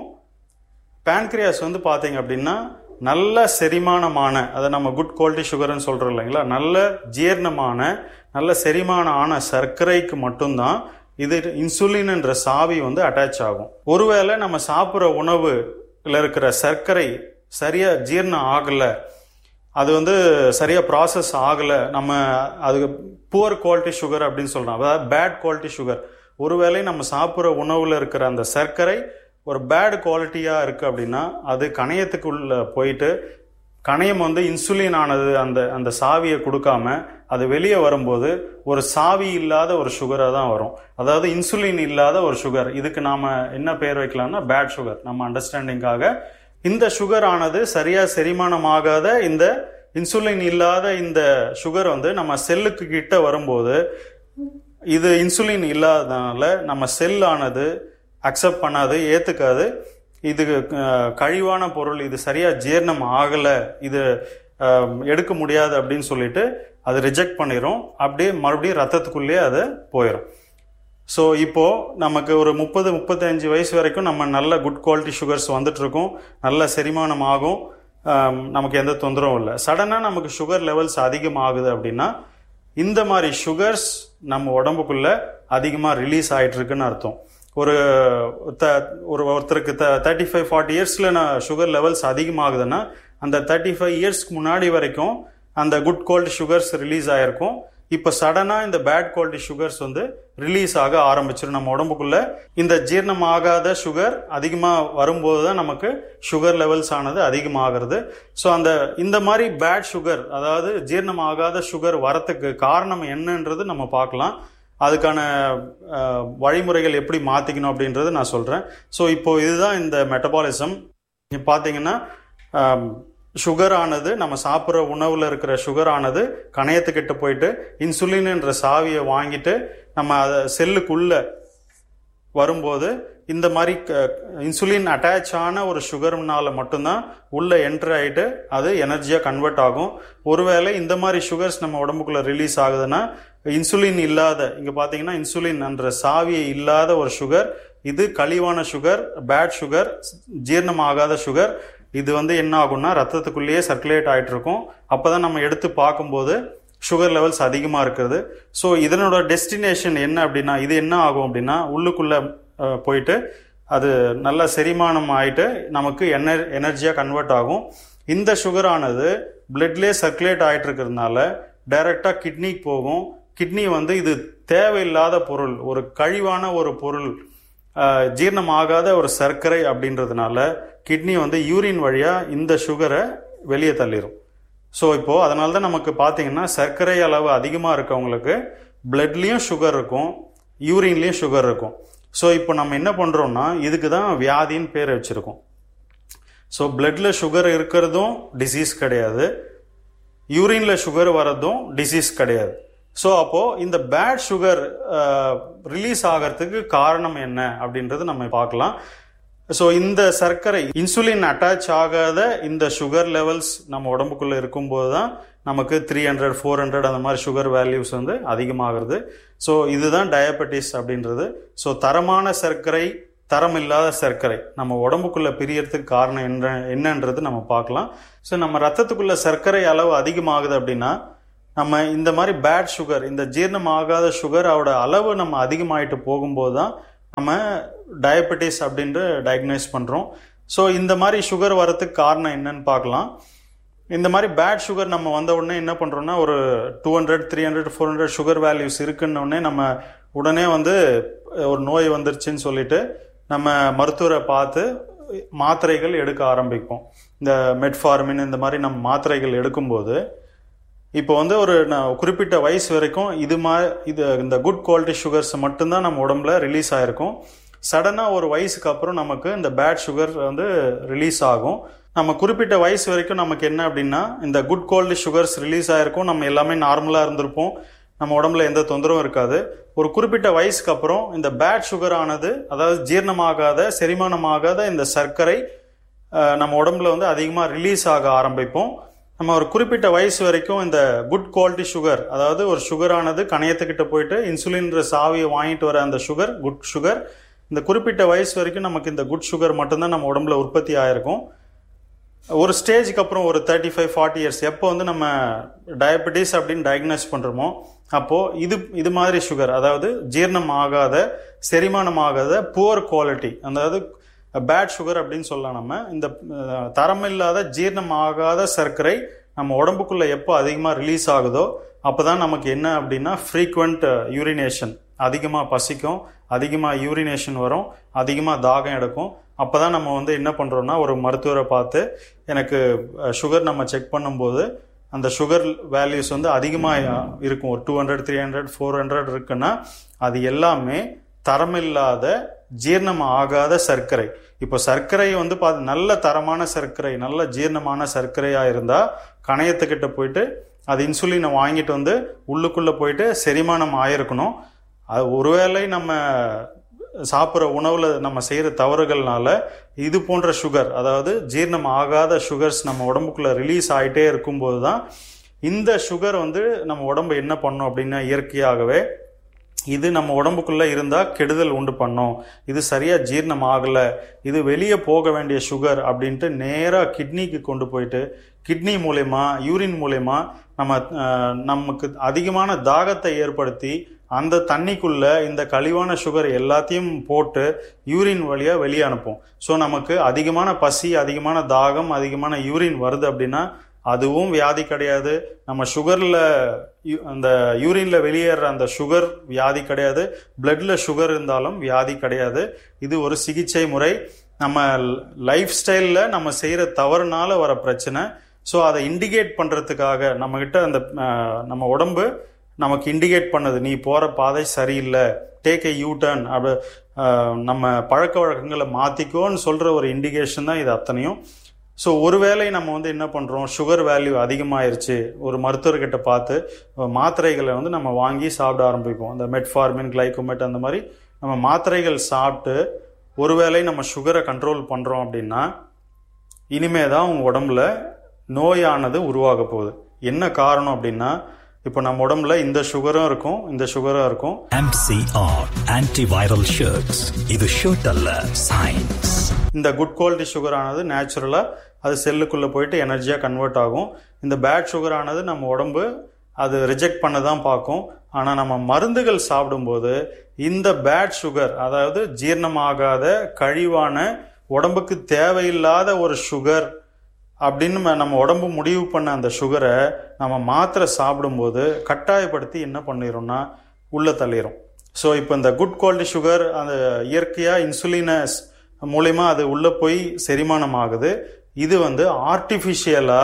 pancreas வந்து பார்த்தீங்க அப்படின்னா நல்ல செரிமானமான அதை நம்ம குட் குவாலிட்டி சுகர்னு சொல்கிறோம் இல்லைங்களா நல்ல ஜீரணமான நல்ல செரிமானம் ஆன சர்க்கரைக்கு மட்டும்தான் இது இன்சுலின் என்ற சாவி வந்து அட்டாச் ஆகும் ஒருவேளை நம்ம சாப்பிட்ற உணவுல இருக்கிற சர்க்கரை சரியா ஜீரணம் ஆகலை அது வந்து சரியா ப்ராசஸ் ஆகலை நம்ம அது புவர் குவாலிட்டி சுகர் அப்படின்னு சொல்றோம் அதாவது பேட் குவாலிட்டி சுகர் ஒருவேளை நம்ம சாப்பிட்ற உணவுல இருக்கிற அந்த சர்க்கரை ஒரு பேட் குவாலிட்டியா இருக்கு அப்படின்னா அது கணையத்துக்குள்ள போயிட்டு கணையம் வந்து இன்சுலின் ஆனது அந்த அந்த சாவியை கொடுக்காம அது வெளியே வரும்போது ஒரு சாவி இல்லாத ஒரு சுகராக தான் வரும் அதாவது இன்சுலின் இல்லாத ஒரு சுகர் இதுக்கு நாம என்ன பேர் வைக்கலாம்னா பேட் சுகர் நம்ம அண்டர்ஸ்டாண்டிங்காக இந்த சுகர் ஆனது சரியா செரிமானமாகாத இந்த இன்சுலின் இல்லாத இந்த சுகர் வந்து நம்ம செல்லுக்கு கிட்ட வரும்போது இது இன்சுலின் இல்லாததுனால நம்ம செல் ஆனது அக்செப்ட் பண்ணாது ஏத்துக்காது இது அஹ், கழிவான பொருள் இது சரியா ஜீரணம் ஆகல இது அஹ், எடுக்க முடியாது அப்படின்னு சொல்லிட்டு அது ரிஜெக்ட் பண்ணிரும் அப்படியே மறுபடியும் ரத்தத்துக்குள்ளேயே அது போயிடும் ஸோ இப்போ நமக்கு ஒரு முப்பது முப்பத்தஞ்சு வயசு வரைக்கும் நம்ம நல்ல குட் குவாலிட்டி சுகர்ஸ் வந்துட்டு இருக்கோம் நல்ல செரிமானம் ஆகும் ஆம், நமக்கு எந்த தொந்தரவும் இல்லை சடனாக நமக்கு சுகர் லெவல்ஸ் அதிகமாகுது அப்படின்னா இந்த மாதிரி சுகர்ஸ் நம்ம உடம்புக்குள்ள அதிகமாக ரிலீஸ் ஆயிட்டு இருக்குன்னு அர்த்தம் ஒரு த ஒரு ஒருத்தருக்கு த தேர்ட்டி ஃபைவ் ஃபார்ட்டி இயர்ஸில் நான் சுகர் லெவல்ஸ் அதிகமாகுதுன்னா அந்த தேர்ட்டி ஃபைவ் இயர்ஸ்க்கு முன்னாடி வரைக்கும் அந்த குட் குவாலிட்டி சுகர்ஸ் ரிலீஸ் ஆயிருக்கும் இப்போ சடனாக இந்த பேட் குவாலிட்டி சுகர்ஸ் வந்து ரிலீஸ் ஆக ஆரம்பிச்சிடும் நம்ம உடம்புக்குள்ள இந்த ஜீரணம் ஆகாத சுகர் அதிகமாக வரும்போது தான் நமக்கு சுகர் லெவல்ஸ் ஆனது அதிகமாகிறது ஸோ அந்த இந்த மாதிரி பேட் சுகர் அதாவது ஜீரணம் ஆகாத சுகர் வரத்துக்கு காரணம் என்னன்றது நம்ம பார்க்கலாம் அதுக்கான அஹ், வழிமுறைகள் எப்படி மாற்றிக்கணும் அப்படின்றது நான் சொல்கிறேன் ஸோ இப்போ இதுதான் இந்த மெட்டபாலிசம் பார்த்தீங்கன்னா சுகர் ஆனது நம்ம சாப்பிட்ற உணவில் இருக்கிற சுகர் ஆனது கணையத்துக்கிட்ட போயிட்டு இன்சுலின் என்ற சாவியை வாங்கிட்டு நம்ம அதை செல்லுக்குள்ள வரும்போது இந்த மாதிரி இன்சுலின் அட்டாச் ஆன ஒரு சுகர்னால மட்டும்தான் உள்ள என்டர் ஆயிட்டு அது எனர்ஜியா கன்வெர்ட் ஆகும் ஒருவேளை இந்த மாதிரி சுகர்ஸ் நம்ம உடம்புக்குள்ள ரிலீஸ் ஆகுதுன்னா இன்சுலின் இல்லாத இங்க பாத்தீங்கன்னா இன்சுலின் என்ற சாவியை இல்லாத ஒரு சுகர் இது கழிவான சுகர் பேட் சுகர் ஜீரணம் ஆகாத சுகர் இது வந்து என்ன ஆகும்னா ரத்தத்துக்குள்ளேயே சர்க்குலேட் ஆயிட்டு இருக்கும் அப்பதான் நம்ம எடுத்து பார்க்கும்போது சுகர் லெவல்ஸ் அதிகமாக இருக்கிறது ஸோ இதனோட டெஸ்டினேஷன் என்ன அப்படின்னா இது என்ன ஆகும் அப்படின்னா உள்ளுக்குள்ள அஹ், போயிட்டு அது நல்ல செரிமானம் ஆயிட்டு நமக்கு எனர் எனர்ஜியாக கன்வெர்ட் ஆகும் இந்த சுகரானது பிளட்லேயே சர்க்குலேட் ஆயிட்டு இருக்கிறதுனால டைரக்டாக கிட்னிக்கு போகும் கிட்னி வந்து இது தேவையில்லாத பொருள் ஒரு கழிவான ஒரு பொருள் அஹ், ஜீரணமாகாத ஒரு சர்க்கரை அப்படின்றதுனால கிட்னி வந்து யூரின் வழியாக இந்த சுகரை வெளியே தள்ளிடும் ஸோ இப்போ அதனால தான் நமக்கு பார்த்தீங்கன்னா சர்க்கரை அளவு அதிகமாக இருக்கவங்களுக்கு பிளட்லேயும் சுகர் இருக்கும் யூரின்லேயும் சுகர் இருக்கும் ஸோ இப்போ நம்ம என்ன பண்ணுறோம்னா இதுக்கு தான் வியாதின்னு பேர் வச்சுருக்கோம் ஸோ பிளட்ல சுகர் இருக்கிறதும் டிசீஸ் கிடையாது யூரின்ல சுகர் வரதும் டிசீஸ் கிடையாது ஸோ அப்போ இந்த பேட் சுகர் ரிலீஸ் ஆகிறதுக்கு காரணம் என்ன அப்படின்றது நம்ம பார்க்கலாம் ஸோ இந்த சர்க்கரை இன்சுலின் அட்டாச் ஆகாத இந்த சுகர் லெவல்ஸ் நம்ம உடம்புக்குள்ள இருக்கும்போது தான் நமக்கு த்ரீ ஹண்ட்ரட் ஃபோர் ஹண்ட்ரட் அந்த மாதிரி சுகர் வேல்யூஸ் வந்து அதிகமாகிறது ஸோ இதுதான் டயபெட்டிஸ் அப்படின்றது ஸோ தரமான சர்க்கரை தரம் இல்லாத சர்க்கரை நம்ம உடம்புக்குள்ள பிரியறதுக்கு காரணம் என்ன என்னன்றது நம்ம பார்க்கலாம் ஸோ நம்ம ரத்தத்துக்குள்ள சர்க்கரை அளவு அதிகமாகுது அப்படின்னா நம்ம இந்த மாதிரி பேட் சுகர் இந்த ஜீரணம் ஆகாத சுகர் அவட அளவு நம்ம அதிகமாயிட்டு போகும்போது தான் நம்ம டயபெட்டிஸ் அப்படின்ட்டு டயக்னைஸ் பண்ணுறோம் ஸோ இந்த மாதிரி சுகர் வரதுக்கு காரணம் என்னன்னு பார்க்கலாம் இந்த மாதிரி பேட் சுகர் நம்ம வந்த உடனே என்ன பண்ணுறோம்னா ஒரு two hundred three hundred four hundred sugar values இருக்குன்னு உடனே நம்ம உடனே வந்து ஒரு நோய் வந்துருச்சுன்னு சொல்லிட்டு நம்ம மருத்துவரை பார்த்து மாத்திரைகள் எடுக்க ஆரம்பிப்போம் இந்த மெட்ஃபார்மின் இந்த மாதிரி நம்ம மாத்திரைகள் எடுக்கும்போது இப்போ வந்து ஒரு ந- குறிப்பிட்ட வயசு வரைக்கும் இது மா இது இந்த குட் குவாலிட்டி சுகர்ஸ் மட்டும்தான் நம்ம உடம்புல ரிலீஸ் ஆயிருக்கும் சடனாக ஒரு வயசுக்கு அப்புறம் நமக்கு இந்த பேட் சுகர் வந்து ரிலீஸ் ஆகும் நம்ம குறிப்பிட்ட வயசு வரைக்கும் நமக்கு என்ன அப்படின்னா இந்த குட் குவாலிட்டி சுகர்ஸ் ரிலீஸ் ஆயிருக்கும் நம்ம எல்லாமே நார்மலாக இருந்திருப்போம் நம்ம உடம்புல எந்த தொந்தரவும் இருக்காது ஒரு குறிப்பிட்ட வயசுக்கு அப்புறம் இந்த பேட் சுகர் ஆனது அதாவது ஜீரணமாகாத செரிமானமாகாத இந்த சர்க்கரை அஹ், நம்ம உடம்புல வந்து அதிகமாக ரிலீஸ் ஆக ஆரம்பிப்போம் நம்ம ஒரு குறிப்பிட்ட வயசு வரைக்கும் இந்த குட் குவாலிட்டி சுகர் அதாவது ஒரு சுகரானது கணையத்துக்கிட்ட போயிட்டு இன்சுலின்ற சாவியை வாங்கிட்டு வர அந்த சுகர் குட் சுகர் இந்த குறிப்பிட்ட வயசு வரைக்கும் நமக்கு இந்த குட் சுகர் மட்டும்தான் நம்ம உடம்புல உற்பத்தி ஆயிருக்கும் ஒரு ஸ்டேஜுக்கு அப்புறம் ஒரு தேர்ட்டி ஃபைவ் ஃபார்ட்டி இயர்ஸ் எப்போ வந்து நம்ம டயபெட்டிஸ் அப்படின்னு டயக்னோஸ் பண்ணுறோமோ அப்போது இது இது மாதிரி சுகர் அதாவது ஜீரணம் ஆகாத செரிமானம் ஆகாத புவர் குவாலிட்டி அதாவது பேட் சுகர் அப்படின்னு சொல்லலாம் நம்ம இந்த அஹ், தரமில்லாத ஜீரணம் ஆகாத சர்க்கரை நம்ம உடம்புக்குள்ள எப்போ அதிகமாக ரிலீஸ் ஆகுதோ அப்பதான் நமக்கு என்ன அப்படின்னா ஃப்ரீக்வெண்ட் யூரினேஷன் அதிகமாக பசிக்கும் அதிகமாக யூரினேஷன் வரும் அதிகமாக தாகம் எடுக்கும் அப்பதான் நம்ம வந்து என்ன பண்றோம்னா ஒரு மருத்துவரை பார்த்து எனக்கு சுகர் நம்ம செக் பண்ணும்போது அந்த சுகர் வேல்யூஸ் வந்து அதிகமாக இருக்கும் ஒரு two hundred three hundred four hundred இருக்குன்னா அது எல்லாமே தரமில்லாத ஜீரணம் ஆகாத சர்க்கரை இப்போ சர்க்கரை வந்து பார்த்து நல்ல தரமான சர்க்கரை நல்ல ஜீரணமான சர்க்கரையா இருந்தா கணையத்துக்கிட்ட போயிட்டு அது இன்சுலினை வாங்கிட்டு வந்து உள்ளுக்குள்ள போயிட்டு செரிமானம் ஆயிருக்கணும் அது ஒருவேளை நம்ம சாப்பிட்ற உணவுல நம்ம செய்யற தவறுகள்னால இது போன்ற சுகர் அதாவது ஜீரணம் ஆகாத சுகர்ஸ் நம்ம உடம்புக்குள்ள ரிலீஸ் ஆயிட்டே இருக்கும்போது தான் இந்த சுகர் வந்து நம்ம உடம்பு என்ன பண்ணும் அப்படின்னா இயற்கையாகவே இது நம்ம உடம்புக்குள்ள இருந்தா கெடுதல் உண்டு பண்ணும் இது சரியா ஜீரணம் ஆகல இது வெளியே போக வேண்டிய சுகர் அப்படின்ட்டு நேரா கிட்னிக்கு கொண்டு போயிட்டு கிட்னி மூலயமா யூரின் மூலயமா நம்ம அஹ், நமக்கு அதிகமான தாகத்தை ஏற்படுத்தி அந்த தண்ணிக்குள்ள இந்த கழிவான சுகர் எல்லாத்தையும் போட்டு யூரின் வழியா வெளியே அனுப்பும் ஸோ நமக்கு அதிகமான பசி அதிகமான தாகம் அதிகமான யூரின் வருது அப்படின்னா அதுவும் வியாதி கிடையாது நம்ம சுகர்ல யூ- அந்த யூரின்ல வெளியேற அந்த சுகர் வியாதி கிடையாது பிளட்ல சுகர் இருந்தாலும் வியாதி கிடையாது இது ஒரு சிகிச்சை முறை நம்ம லைஃப் ஸ்டைல்ல நம்ம செய்யற தவறுனால வர பிரச்சனை ஸோ அதை இண்டிகேட் பண்றதுக்காக நம்ம கிட்ட அந்த அஹ், நம்ம உடம்பு நமக்கு இண்டிகேட் பண்ணுது நீ போற பாதை சரியில்லை டேக் ஏ யூ டர்ன் அப்படி அஹ், நம்ம பழக்க வழக்கங்களை மாத்திக்கோன்னு சொல்ற ஒரு இண்டிகேஷன் தான் இது அத்தனையும் ஸோ ஒருவேளை நம்ம வந்து என்ன பண்ணுறோம் சுகர் வேல்யூ அதிகமாயிருச்சு ஒரு மருத்துவர்கிட்ட பார்த்து அஹ், மாத்திரைகளை வந்து நம்ம வாங்கி சாப்பிட ஆரம்பிப்போம் அந்த மெட்ஃபார்மின் கிளைகோமெட் அந்த மாதிரி நம்ம மாத்திரைகள் சாப்பிட்டு ஒருவேளை நம்ம சுகரை கண்ட்ரோல் பண்ணுறோம் அப்படின்னா இனிமே தான் உங்கள் உடம்புல நோயானது உருவாக போகுது என்ன காரணம் அப்படின்னா இப்போ நம்ம உடம்புல இந்த சுகரும் இருக்கும் இந்த சுகரும் இருக்கும் MCR antiviral shirts இது ஷர்ட் அல்ல சயின்ஸ் இந்த குட் குவாலிட்டி சுகர் ஆனது நேச்சுரலாக அது செல்லுக்குள்ளே போயிட்டு எனர்ஜியாக கன்வெர்ட் ஆகும் இந்த பேட் சுகர் ஆனது நம்ம உடம்பு அது ரிஜெக்ட் பண்ண தான் பார்க்கும் ஆனால் நம்ம மருந்துகள் சாப்பிடும்போது இந்த பேட் சுகர் அதாவது ஜீரணமாகாத கழிவான உடம்புக்கு தேவையில்லாத ஒரு சுகர் அப்படின்னு நம்ம- நம்ம உடம்பு முடிவு பண்ண அந்த சுகரை நம்ம மாத்திரை சாப்பிடும்போது கட்டாயப்படுத்தி என்ன பண்ணிடும்னா உள்ள தள்ளிடும் ஸோ இப்போ இந்த குட் குவாலிட்டி சுகர் அந்த இயற்கையாக இன்சுலினஸ் மூலயமா அது உள்ள போய் செரிமானம் ஆகுது இது வந்து ஆர்டிஃபிஷியலாக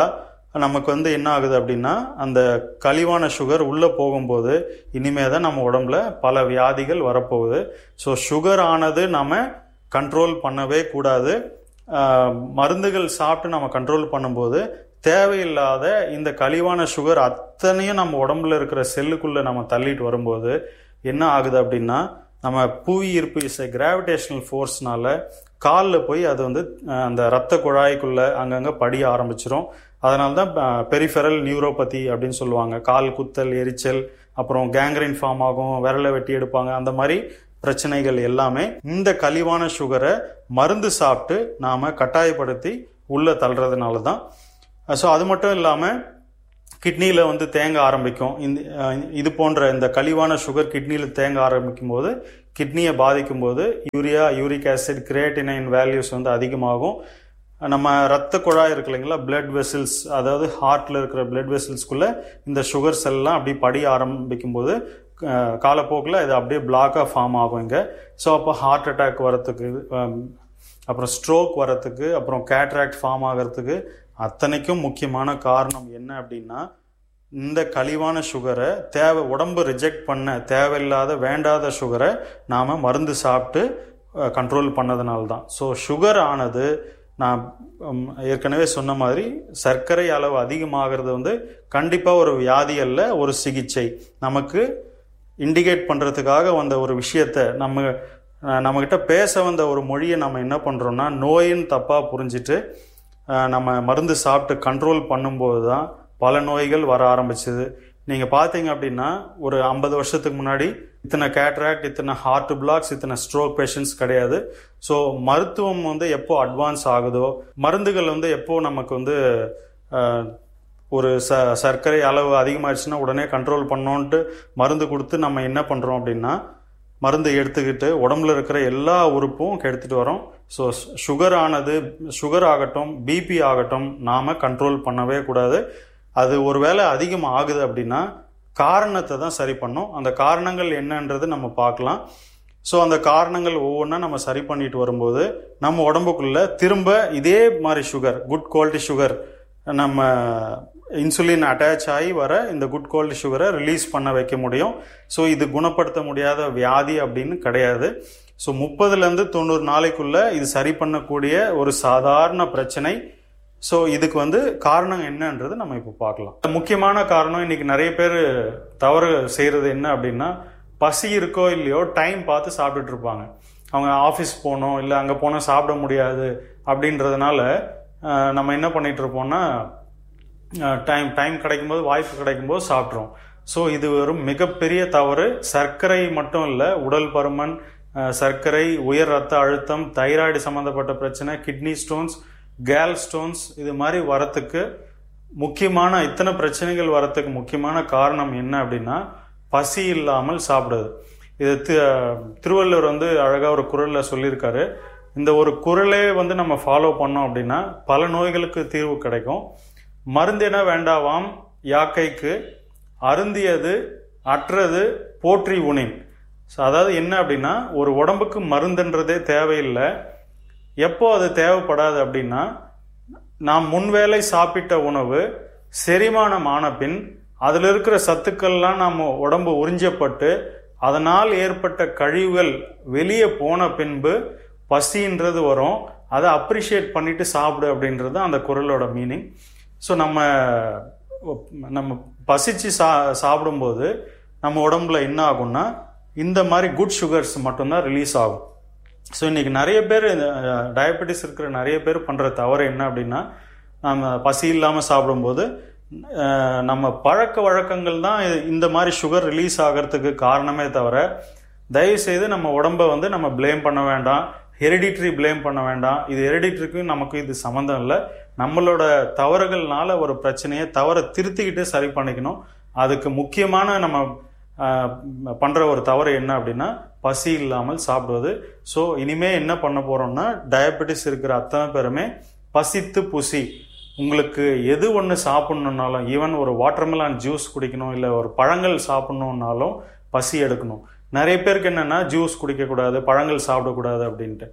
நமக்கு வந்து என்ன ஆகுது அப்படின்னா அந்த கழிவான சுகர் உள்ளே போகும்போது இனிமே தான் நம்ம உடம்புல பல வியாதிகள் வரப்போகுது ஸோ சுகர் ஆனது நம்ம கண்ட்ரோல் பண்ணவே கூடாது ஆஹ் மருந்துகள் சாப்பிட்டு நம்ம கண்ட்ரோல் பண்ணும்போது தேவையில்லாத இந்த கழிவான சுகர் அத்தனையும் நம்ம உடம்புல இருக்கிற செல்லுக்குள்ள நம்ம தள்ளிட்டு வரும்போது என்ன ஆகுது அப்படின்னா நம்ம புவி ஈர்ப்பு இசை கிராவிடேஷனல் ஃபோர்ஸ்னால காலில் போய் அது வந்து அஹ், அந்த ரத்த குழாய்க்குள்ள அங்கங்கே படிய ஆரம்பிச்சிரும் அதனால தான் பெரிஃபெரல் நியூரோபதி அப்படின்னு சொல்லுவாங்க கால் குத்தல் எரிச்சல் அப்புறம் கேங்க்ரைன் ஃபார்ம் ஆகும் விரலை வெட்டி எடுப்பாங்க அந்த மாதிரி பிரச்சனைகள் எல்லாமே இந்த கழிவான சுகரை மருந்து சாப்பிட்டு நாம கட்டாயப்படுத்தி உள்ள தள்ளுறதுனால தான் ஸோ அது மட்டும் இல்லாமல் கிட்னியில் வந்து தேங்க ஆரம்பிக்கும் இந்த அஹ், இது போன்ற இந்த கழிவான சுகர் கிட்னியில் தேங்க ஆரம்பிக்கும் போது கிட்னியை பாதிக்கும் போது urea uric acid creatinine values வந்து அதிகமாகும் நம்ம ரத்த குழாய் இருக்கு இல்லைங்களா பிளட் வெசல்ஸ் அதாவது ஹார்ட்ல இருக்கிற பிளட் வெசல்ஸ்குள்ள இந்த சுகர்ஸ் எல்லாம் அப்படி படிய ஆரம்பிக்கும் போது அஹ், காலப்போக்கில் இது அப்படியே பிளாக்காக ஃபார்ம் ஆகும் இங்கே ஸோ அப்போ ஹார்ட் அட்டாக் வரத்துக்கு அஹ், அப்புறம் ஸ்ட்ரோக் வரத்துக்கு அப்புறம் கேட்ராக்ட் ஃபார்ம் ஆகிறதுக்கு அத்தனைக்கும் முக்கியமான காரணம் என்ன அப்படின்னா இந்த கழிவான சுகரை தேவை உடம்பு ரிஜெக்ட் பண்ண தேவையில்லாத வேண்டாத சுகரை நாம் மருந்து சாப்பிட்டு கண்ட்ரோல் பண்ணதுனால தான் ஸோ சுகர் ஆனது நான் ம், ஏற்கனவே சொன்ன மாதிரி சர்க்கரை அளவு அதிகமாகிறது வந்து கண்டிப்பாக ஒரு வியாதி அல்ல ஒரு சிகிச்சை நமக்கு இண்டிகேட் பண்ணுறதுக்காக வந்த ஒரு விஷயத்த நம்ம அஹ், நம்மக்கிட்ட பேச வந்த ஒரு மொழியை நம்ம என்ன பண்ணுறோம்னா நோயின்னு தப்பாக புரிஞ்சிட்டு அஹ், நம்ம மருந்து சாப்பிட்டு கண்ட்ரோல் பண்ணும்போது தான் பல நோய்கள் வர ஆரம்பிச்சது நீங்கள் பார்த்தீங்க அப்படின்னா ஒரு ஐம்பது வருஷத்துக்கு முன்னாடி இத்தனை கேட்ராக்ட் இத்தனை ஹார்ட் பிளாக்ஸ் இத்தனை ஸ்ட்ரோக் பேஷண்ட்ஸ் கிடையாது ஸோ மருத்துவம் வந்து எப்போ அட்வான்ஸ் ஆகுதோ மருந்துகள் வந்து எப்போ நமக்கு வந்து அஹ், ஒரு ச சர்க்கரை அளவு அதிகமாகிடுச்சுன்னா உடனே கண்ட்ரோல் பண்ணோன்ட்டு மருந்து கொடுத்து நம்ம என்ன பண்ணுறோம் அப்படின்னா மருந்து எடுத்துக்கிட்டு உடம்புல இருக்கிற எல்லா உறுப்பும் கெடுத்துட்டு வரோம் ஸோ சுகர் ஆனது சுகர் ஆகட்டும் பிபி ஆகட்டும் நாம் கண்ட்ரோல் பண்ணவே கூடாது அது ஒருவேளை அதிகம் ஆகுது அப்படின்னா காரணத்தை தான் சரி பண்ணும் அந்த காரணங்கள் என்னன்றது நம்ம பார்க்கலாம் ஸோ அந்த காரணங்கள் ஒவ்வொன்றா நம்ம சரி பண்ணிட்டு வரும்போது நம்ம உடம்புக்குள்ள திரும்ப இதே மாதிரி சுகர் குட் குவாலிட்டி சுகர் நம்ம இன்சுலின் அட்டாச் ஆகி வர இந்த குட் குவாலிட்டி சுகரை ரிலீஸ் பண்ண வைக்க முடியும் ஸோ இது குணப்படுத்த முடியாத வியாதி அப்படின்னு கிடையாது ஸோ முப்பதுலேருந்து தொண்ணூறு நாளைக்குள்ள இது சரி பண்ணக்கூடிய ஒரு சாதாரண பிரச்சனை ஸோ இதுக்கு வந்து காரணம் என்னன்றது நம்ம இப்போ பார்க்கலாம் முக்கியமான காரணம் இன்னைக்கு நிறைய பேர் தவறு செய்கிறது என்ன அப்படின்னா பசி இருக்கோ இல்லையோ டைம் பார்த்து சாப்பிட்டுட்டு இருப்பாங்க அவங்க ஆஃபீஸ் போகணும் இல்லை அங்கே போனால் சாப்பிட முடியாது அப்படின்றதுனால அஹ், நம்ம என்ன பண்ணிட்டு இருப்போம்னா டைம் டைம் கிடைக்கும்போது வாய்ப்பு கிடைக்கும்போது சாப்பிட்றோம் ஸோ இது ஒரு மிகப்பெரிய தவறு சர்க்கரை மட்டும் இல்லை உடல் பருமன் அஹ், சர்க்கரை உயர் ரத்த அழுத்தம் தைராய்டு சம்மந்தப்பட்ட பிரச்சனை கிட்னி ஸ்டோன்ஸ் கேல் ஸ்டோன்ஸ் இது மாதிரி வரத்துக்கு முக்கியமான இத்தனை பிரச்சனைகள் வரத்துக்கு முக்கியமான காரணம் என்ன அப்படின்னா பசி இல்லாமல் சாப்பிடுது இது தி- திருவள்ளுவர் வந்து அழகாக ஒரு குரலில் சொல்லியிருக்காரு இந்த ஒரு குரலே வந்து நம்ம ஃபாலோ பண்ணோம் அப்படின்னா பல நோய்களுக்கு தீர்வு கிடைக்கும் மருந்தென வேண்டாவாம் யாக்கைக்கு அருந்தியது அற்றது போற்றி உணின் ஸோ அதாவது என்ன அப்படின்னா ஒரு உடம்புக்கு மருந்துன்றதே தேவையில்லை எப்போ அது தேவைப்படாது அப்படின்னா நாம் முன்வேளை சாப்பிட்ட உணவு செரிமானம் ஆன பின் அதில் இருக்கிற சத்துக்கள்லாம் நம்ம உடம்பு உறிஞ்சப்பட்டு அதனால் ஏற்பட்ட கழிவுகள் வெளியே போன பின்பு பசின்றது வரும் அதை அப்ரிஷியேட் பண்ணிட்டு சாப்பிடு அப்படின்றது அந்த குரலோட மீனிங் ஸோ நம்ம நம்ம பசிச்சு சா சாப்பிடும்போது நம்ம உடம்புல என்ன ஆகும்னா இந்த மாதிரி குட் சுகர்ஸ் மட்டும்தான் ரிலீஸ் ஆகும் ஸோ இன்னைக்கு நிறைய பேர் டயபெட்டிஸ் இருக்கிற நிறைய பேர் பண்ணுற தவறு என்ன அப்படின்னா நம்ம பசி இல்லாமல் சாப்பிடும்போது அஹ், நம்ம பழக்க வழக்கங்கள் தான் இது- இந்த மாதிரி சுகர் ரிலீஸ் ஆகிறதுக்கு காரணமே தவிர தயவுசெய்து நம்ம உடம்ப வந்து நம்ம ப்ளேம் பண்ண வேண்டாம் ஹெரிடிட்ரி ப்ளேம் பண்ண வேண்டாம் இது ஹெரிடிட்ரிக்கும் நமக்கு இது சம்மந்தம் இல்லை நம்மளோட தவறுகள்னால ஒரு பிரச்சனையை தவறை திருத்திக்கிட்டு சரி பண்ணிக்கணும் அதுக்கு முக்கியமான நம்ம ஆஹ், பண்ற ஒரு தவறு என்ன அப்படின்னா பசி இல்லாமல் சாப்பிடுவது ஸோ இனிமே என்ன பண்ண போறோம்னா டயபெட்டிஸ் இருக்கிற அத்தனை பேருமே பசித்து புசி உங்களுக்கு எது ஒன்று சாப்பிட்ணுன்னாலும் ஈவன் ஒரு வாட்டர்மெலான் ஜூஸ் குடிக்கணும் இல்லை ஒரு பழங்கள் சாப்பிட்ணுன்னாலும் பசி எடுக்கணும் நிறைய பேருக்கு என்னன்னா ஜூஸ் குடிக்கக்கூடாது பழங்கள் சாப்பிடக்கூடாது அப்படின்ட்டு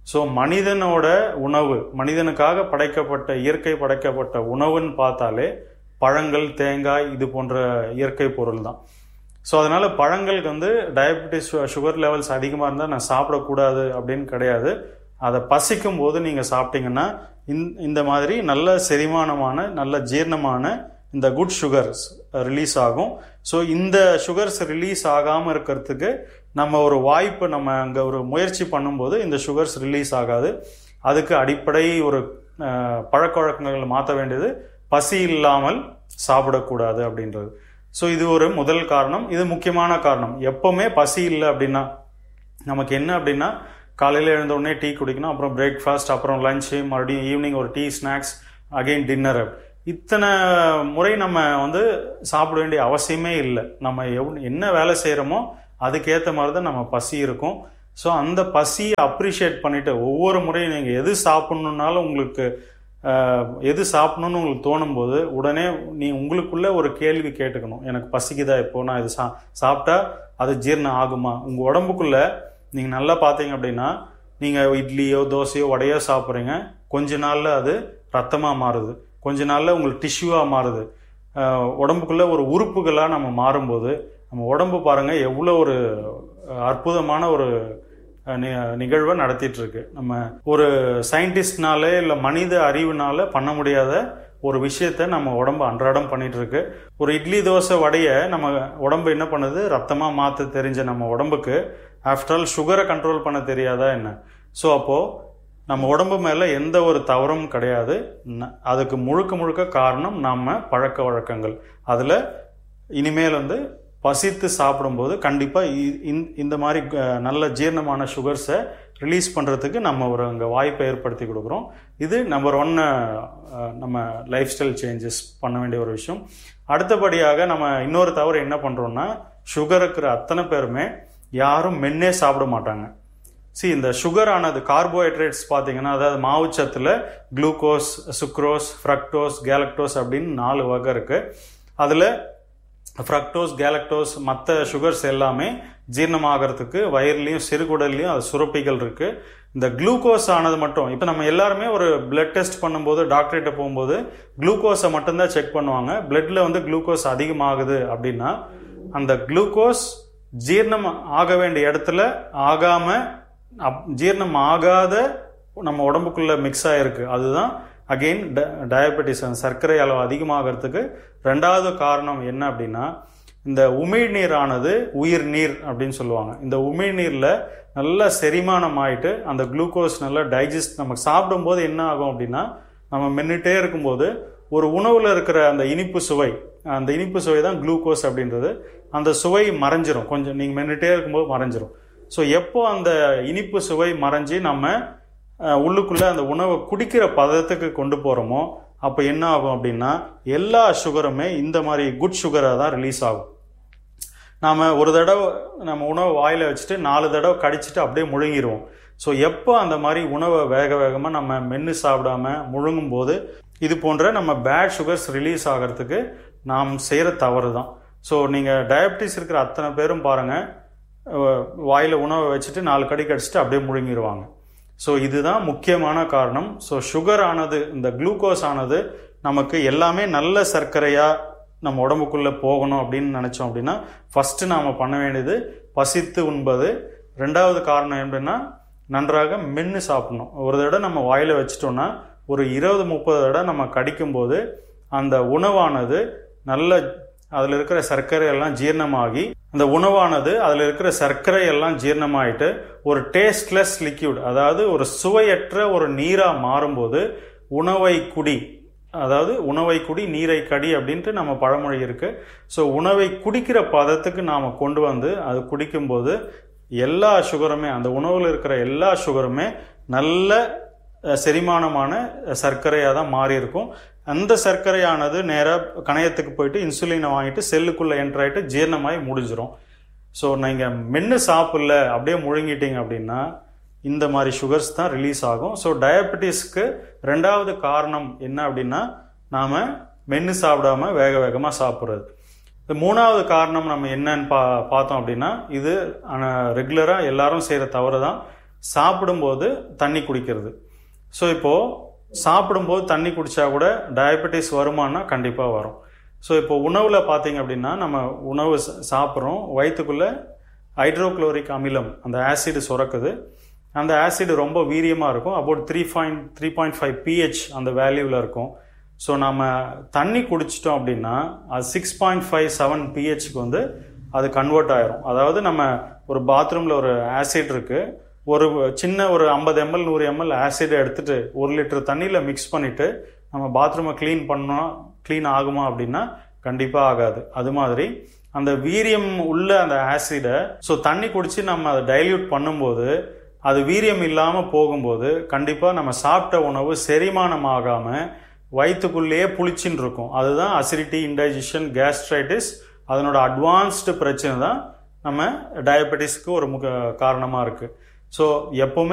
ஸோ மனிதனோட உணவு மனிதனுக்காக படைக்கப்பட்ட இயற்கை படைக்கப்பட்ட உணவுன்னு பார்த்தாலே பழங்கள் தேங்காய் இது போன்ற இயற்கை பொருள் தான் ஸோ அதனால பழங்களுக்கு வந்து டயபெட்டிஸ் சுகர் லெவல்ஸ் அதிகமாக இருந்தால் நான் சாப்பிடக்கூடாது அப்படின்னு கிடையாது அதை பசிக்கும் போது நீங்கள் சாப்பிட்டீங்கன்னா இந்த- இந்த மாதிரி நல்ல செரிமானமான நல்ல ஜீரணமான இந்த குட் சுகர்ஸ் ரிலீஸ் ஆகும் ஸோ இந்த சுகர்ஸ் ரிலீஸ் ஆகாமல் இருக்கிறதுக்கு நம்ம ஒரு வாய்ப்பு நம்ம அங்கே ஒரு முயற்சி பண்ணும்போது இந்த சுகர்ஸ் ரிலீஸ் ஆகாது அதுக்கு அடிப்படை ஒரு அஹ், பழக்க வழக்கங்களை மாற்ற வேண்டியது பசி இல்லாமல் சாப்பிடக்கூடாது அப்படின்றது ஸோ இது ஒரு முதல் காரணம் இது முக்கியமான காரணம் எப்பவுமே பசி இல்லை அப்படின்னா நமக்கு என்ன அப்படின்னா காலையில் எழுந்த உடனே டீ குடிக்கணும் அப்புறம் பிரேக்ஃபாஸ்ட் அப்புறம் லஞ்சு மறுபடியும் ஈவினிங் ஒரு டீ ஸ்நாக்ஸ் அகைன் டின்னர் இத்தனை முறை நம்ம வந்து சாப்பிட வேண்டிய அவசியமே இல்லை நம்ம எவ் என்ன வேலை செய்கிறோமோ அதுக்கேற்ற மாதிரி தான் நம்ம பசி இருக்கும் ஸோ அந்த பசியை அப்ரிஷியேட் பண்ணிட்டு ஒவ்வொரு முறையும் நீங்கள் எது சாப்பிட்ணுன்னாலும் உங்களுக்கு ஆஹ், எது சாப்பிடணும்னு உங்களுக்கு தோணும் போது உடனே நீ உங்களுக்குள்ள ஒரு கேள்வி கேட்டுக்கணும் எனக்கு பசிக்குதா இப்போ நான் இது சா சாப்பிட்டா அது ஜீரணம் ஆகுமா உங்கள் உடம்புக்குள்ள நீங்கள் நல்லா பார்த்தீங்க அப்படின்னா நீங்கள் இட்லியோ தோசையோ வடையோ சாப்பிட்றீங்க கொஞ்ச நாளில் அது ரத்தமாக மாறுது கொஞ்ச நாளில் உங்களுக்கு டிஷ்யூவாக மாறுது ஆஹ், உடம்புக்குள்ள ஒரு உறுப்புகளாக நம்ம மாறும்போது நம்ம உடம்பு பாருங்க எவ்வளோ ஒரு அஹ், அற்புதமான ஒரு அஹ், நி- நிகழ்வை நடத்திட்டு இருக்கு நம்ம ஒரு சயின்டிஸ்ட்னால இல்லை மனித அறிவுனால பண்ண முடியாத ஒரு விஷயத்த நம்ம உடம்பு அன்றாடம் பண்ணிட்டு இருக்கு ஒரு இட்லி தோசை வடைய நம்ம உடம்பு என்ன பண்ணுது ரத்தமா மாத்த தெரிஞ்ச நம்ம உடம்புக்கு ஆஃப்டர் ஆல் சுகரை கண்ட்ரோல் பண்ண தெரியாதா என்ன ஸோ அப்போ நம்ம உடம்பு மேல எந்த ஒரு தவறும் கிடையாது ந- அதுக்கு முழுக்க முழுக்க காரணம் நம்ம பழக்க வழக்கங்கள் அதுல இனிமேல் வந்து பசித்து சாப்பிடும்போது கண்டிப்பாக இந்த மாதிரி அஹ், நல்ல ஜீரணமான சுகர்ஸை ரிலீஸ் பண்ணுறதுக்கு நம்ம ஒரு அங்கே வாய்ப்பை ஏற்படுத்தி கொடுக்குறோம் இது நம்பர் ஒன் நம்ம லைஃப் ஸ்டைல் சேஞ்சஸ் பண்ண வேண்டிய ஒரு விஷயம் அடுத்தபடியாக நம்ம இன்னொரு தவறு என்ன பண்ணுறோம்னா சுகர் இருக்கிற அத்தனை பேருமே யாரும் மென்னே சாப்பிட மாட்டாங்க see இந்த சுகர் ஆனது கார்போஹைட்ரேட்ஸ் பார்த்தீங்கன்னா அதாவது மாவுச்சத்தில் குளுக்கோஸ் சுக்ரோஸ் ஃப்ரக்டோஸ் கேலக்டோஸ் அப்படின்னு நாலு வகை இருக்கு அதில் ஃப்ரக்டோஸ் கேலக்டோஸ் மற்ற சுகர்ஸ் எல்லாமே ஜீரணமாகறதுக்கு வயிறுலையும் சிறுகுடல்லையும் அது சுரப்பிகள் இருக்கு இந்த குளுக்கோஸ் ஆனது மட்டும் இப்போ நம்ம எல்லாருமே ஒரு பிளட் டெஸ்ட் பண்ணும்போது டாக்டர்கிட்ட போகும்போது குளுக்கோஸை மட்டும்தான் செக் பண்ணுவாங்க பிளட்ல வந்து குளுக்கோஸ் அதிகமாகுது அப்படின்னா அந்த குளுக்கோஸ் ஜீரணம் ஆக வேண்டிய இடத்துல ஆகாம அப்- ஜீரணம் ஆகாத நம்ம உடம்புக்குள்ள மிக்ஸ் ஆயிருக்கு அதுதான் அகெயின் டயபெட்டிஸ் அந்த சர்க்கரை அளவு அதிகமாகிறதுக்கு ரெண்டாவது காரணம் என்ன அப்படின்னா இந்த உமிழ்நீர் ஆனது உயிர் நீர் அப்படின்னு சொல்லுவாங்க இந்த உமிழ்நீர்ல நல்லா செரிமானம் ஆயிட்டு அந்த குளுக்கோஸ் நல்லா டைஜஸ்ட் நமக்கு சாப்பிடும்போது என்ன ஆகும் அப்படின்னா நம்ம மென்னுட்டே இருக்கும்போது ஒரு உணவுல இருக்கிற அந்த இனிப்பு சுவை அந்த இனிப்பு சுவை தான் குளுக்கோஸ் அப்படின்றது அந்த சுவை மறைஞ்சிரும் கொஞ்சம் நீங்க மென்னுட்டே இருக்கும்போது மறைஞ்சிரும் ஸோ எப்போ அந்த இனிப்பு சுவை மறைஞ்சு நம்ம அஹ், உள்ளுக்குள்ள அந்த உணவை குடிக்கிற பதத்துக்கு கொண்டு போறோமோ அப்போ என்ன ஆகும் அப்படின்னா எல்லா சுகருமே இந்த மாதிரி குட் சுகராக தான் ரிலீஸ் ஆகும் நாம ஒரு தடவை நம்ம உணவை வாயில வச்சுட்டு நாலு தடவை கடிச்சிட்டு அப்படியே முழுங்கிடுவோம் ஸோ எப்போ அந்த மாதிரி உணவை வேக வேகமாக நம்ம மென்று சாப்பிடாம முழுங்கும் போது இது போன்ற நம்ம பேட் சுகர்ஸ் ரிலீஸ் ஆகிறதுக்கு நாம் செய்கிற தவறு தான் ஸோ நீங்கள் டயபிட்டிஸ் இருக்கிற அத்தனை பேரும் பாருங்கள் வாயில் உணவை வச்சுட்டு நாலு கடி கடிச்சிட்டு அப்படியே முழுங்கிடுவாங்க ஸோ இதுதான் முக்கியமான காரணம் ஸோ சுகர் ஆனது இந்த குளுக்கோஸ் ஆனது நமக்கு எல்லாமே நல்ல சர்க்கரையா நம்ம உடம்புக்குள்ள போகணும் அப்படின்னு நினைச்சோம் அப்படின்னா ஃபர்ஸ்ட் நாம பண்ண வேண்டியது பசித்து உண்பது ரெண்டாவது காரணம் எப்படின்னா நன்றாக மென்று சாப்பிடணும் ஒரு தடவை நம்ம வாயில வச்சிட்டோம்னா ஒரு இருபது முப்பது தடவை நம்ம கடிக்கும்போது அந்த உணவானது நல்ல அதில் இருக்கிற சர்க்கரை எல்லாம் ஜீரணமாகி அந்த உணவானது அதில் இருக்கிற சர்க்கரை எல்லாம் ஜீரணமாயிட்டு ஒரு டேஸ்ட்லெஸ் லிக்யூட் அதாவது ஒரு சுவையற்ற ஒரு நீரா மாறும்போது உணவை குடி அதாவது உணவை குடி நீரை கடி அப்படின்ட்டு நம்ம பழமொழி இருக்கு ஸோ உணவை குடிக்கிற பதத்துக்கு நாம கொண்டு வந்து அது குடிக்கும்போது எல்லா சுகருமே அந்த உணவில் இருக்கிற எல்லா சுகருமே நல்ல அஹ், செரிமானமான சர்க்கரையாக தான் மாறி இருக்கும் அந்த சர்க்கரையானது நேராக கணையத்துக்கு போயிட்டு இன்சுலினை வாங்கிட்டு செல்லுக்குள்ளே என்டர் ஆகிட்டு ஜீரணமாகி முடிஞ்சிரும் ஸோ நீங்கள் மென்று சாப்பிடல அப்படியே முழுங்கிட்டீங்க அப்படின்னா இந்த மாதிரி சுகர்ஸ் தான் ரிலீஸ் ஆகும் ஸோ டயபெட்டிஸ்க்கு ரெண்டாவது காரணம் என்ன அப்படின்னா நாம் மென்று சாப்பிடாம வேக வேகமாக சாப்பிட்றது இந்த மூணாவது காரணம் நம்ம என்னன்னு பா பார்த்தோம் அப்படின்னா இது ரெகுலராக எல்லாரும் செய்கிற தவறு தான் சாப்பிடும்போது தண்ணி குடிக்கிறது ஸோ இப்போது சாப்பிடும்போது தண்ணி குடிச்சா கூட டயபெட்டிஸ் வருமானா கண்டிப்பாக வரும் ஸோ இப்போ உணவில் பார்த்தீங்க அப்படின்னா நம்ம உணவு ச- சாப்பிட்றோம் வயிற்றுக்குள்ளே ஹைட்ரோக்ளோரிக் அமிலம் அந்த ஆசிட் சுரக்குது அந்த ஆசிட் ரொம்ப வீரியமாக இருக்கும் about three point three point five PH அந்த வேல்யூவில் இருக்கும் ஸோ நம்ம தண்ணி குடிச்சிட்டோம் அப்படின்னா அது சிக்ஸ் பாயிண்ட் ஃபைவ் செவன் பிஹெச்க்கு வந்து அது கன்வெர்ட் ஆயிரும் அதாவது நம்ம ஒரு பாத்ரூமில் ஒரு ஆசிட் இருக்கு ஒரு சின்ன ஒரு ஐம்பது எம்எல் நூறு எம்எல் ஆசிட் எடுத்துட்டு ஒரு லிட்டர் தண்ணியில் மிக்ஸ் பண்ணிட்டு நம்ம பாத்ரூமை க்ளீன் பண்ணோம் க்ளீன் ஆகுமா அப்படின்னா கண்டிப்பாக ஆகாது அது மாதிரி அந்த வீரியம் உள்ள அந்த ஆசிடை ஸோ தண்ணி குடிச்சு நம்ம அதை டைல்யூட் பண்ணும்போது அது வீரியம் இல்லாமல் போகும்போது கண்டிப்பாக நம்ம சாப்பிட்ட உணவு செரிமானம் ஆகாமல் வயிற்றுக்குள்ளேயே புளிச்சின்னு இருக்கும் அதுதான் அசிடிட்டி இன்டைஜஷன் கேஸ்ட்ரைட்டிஸ் அதனோட அட்வான்ஸ்டு பிரச்சனை தான் நம்ம டயபெட்டிஸ்க்கு ஒரு முக காரணமாக இருக்குது ஸோ எப்போவுமே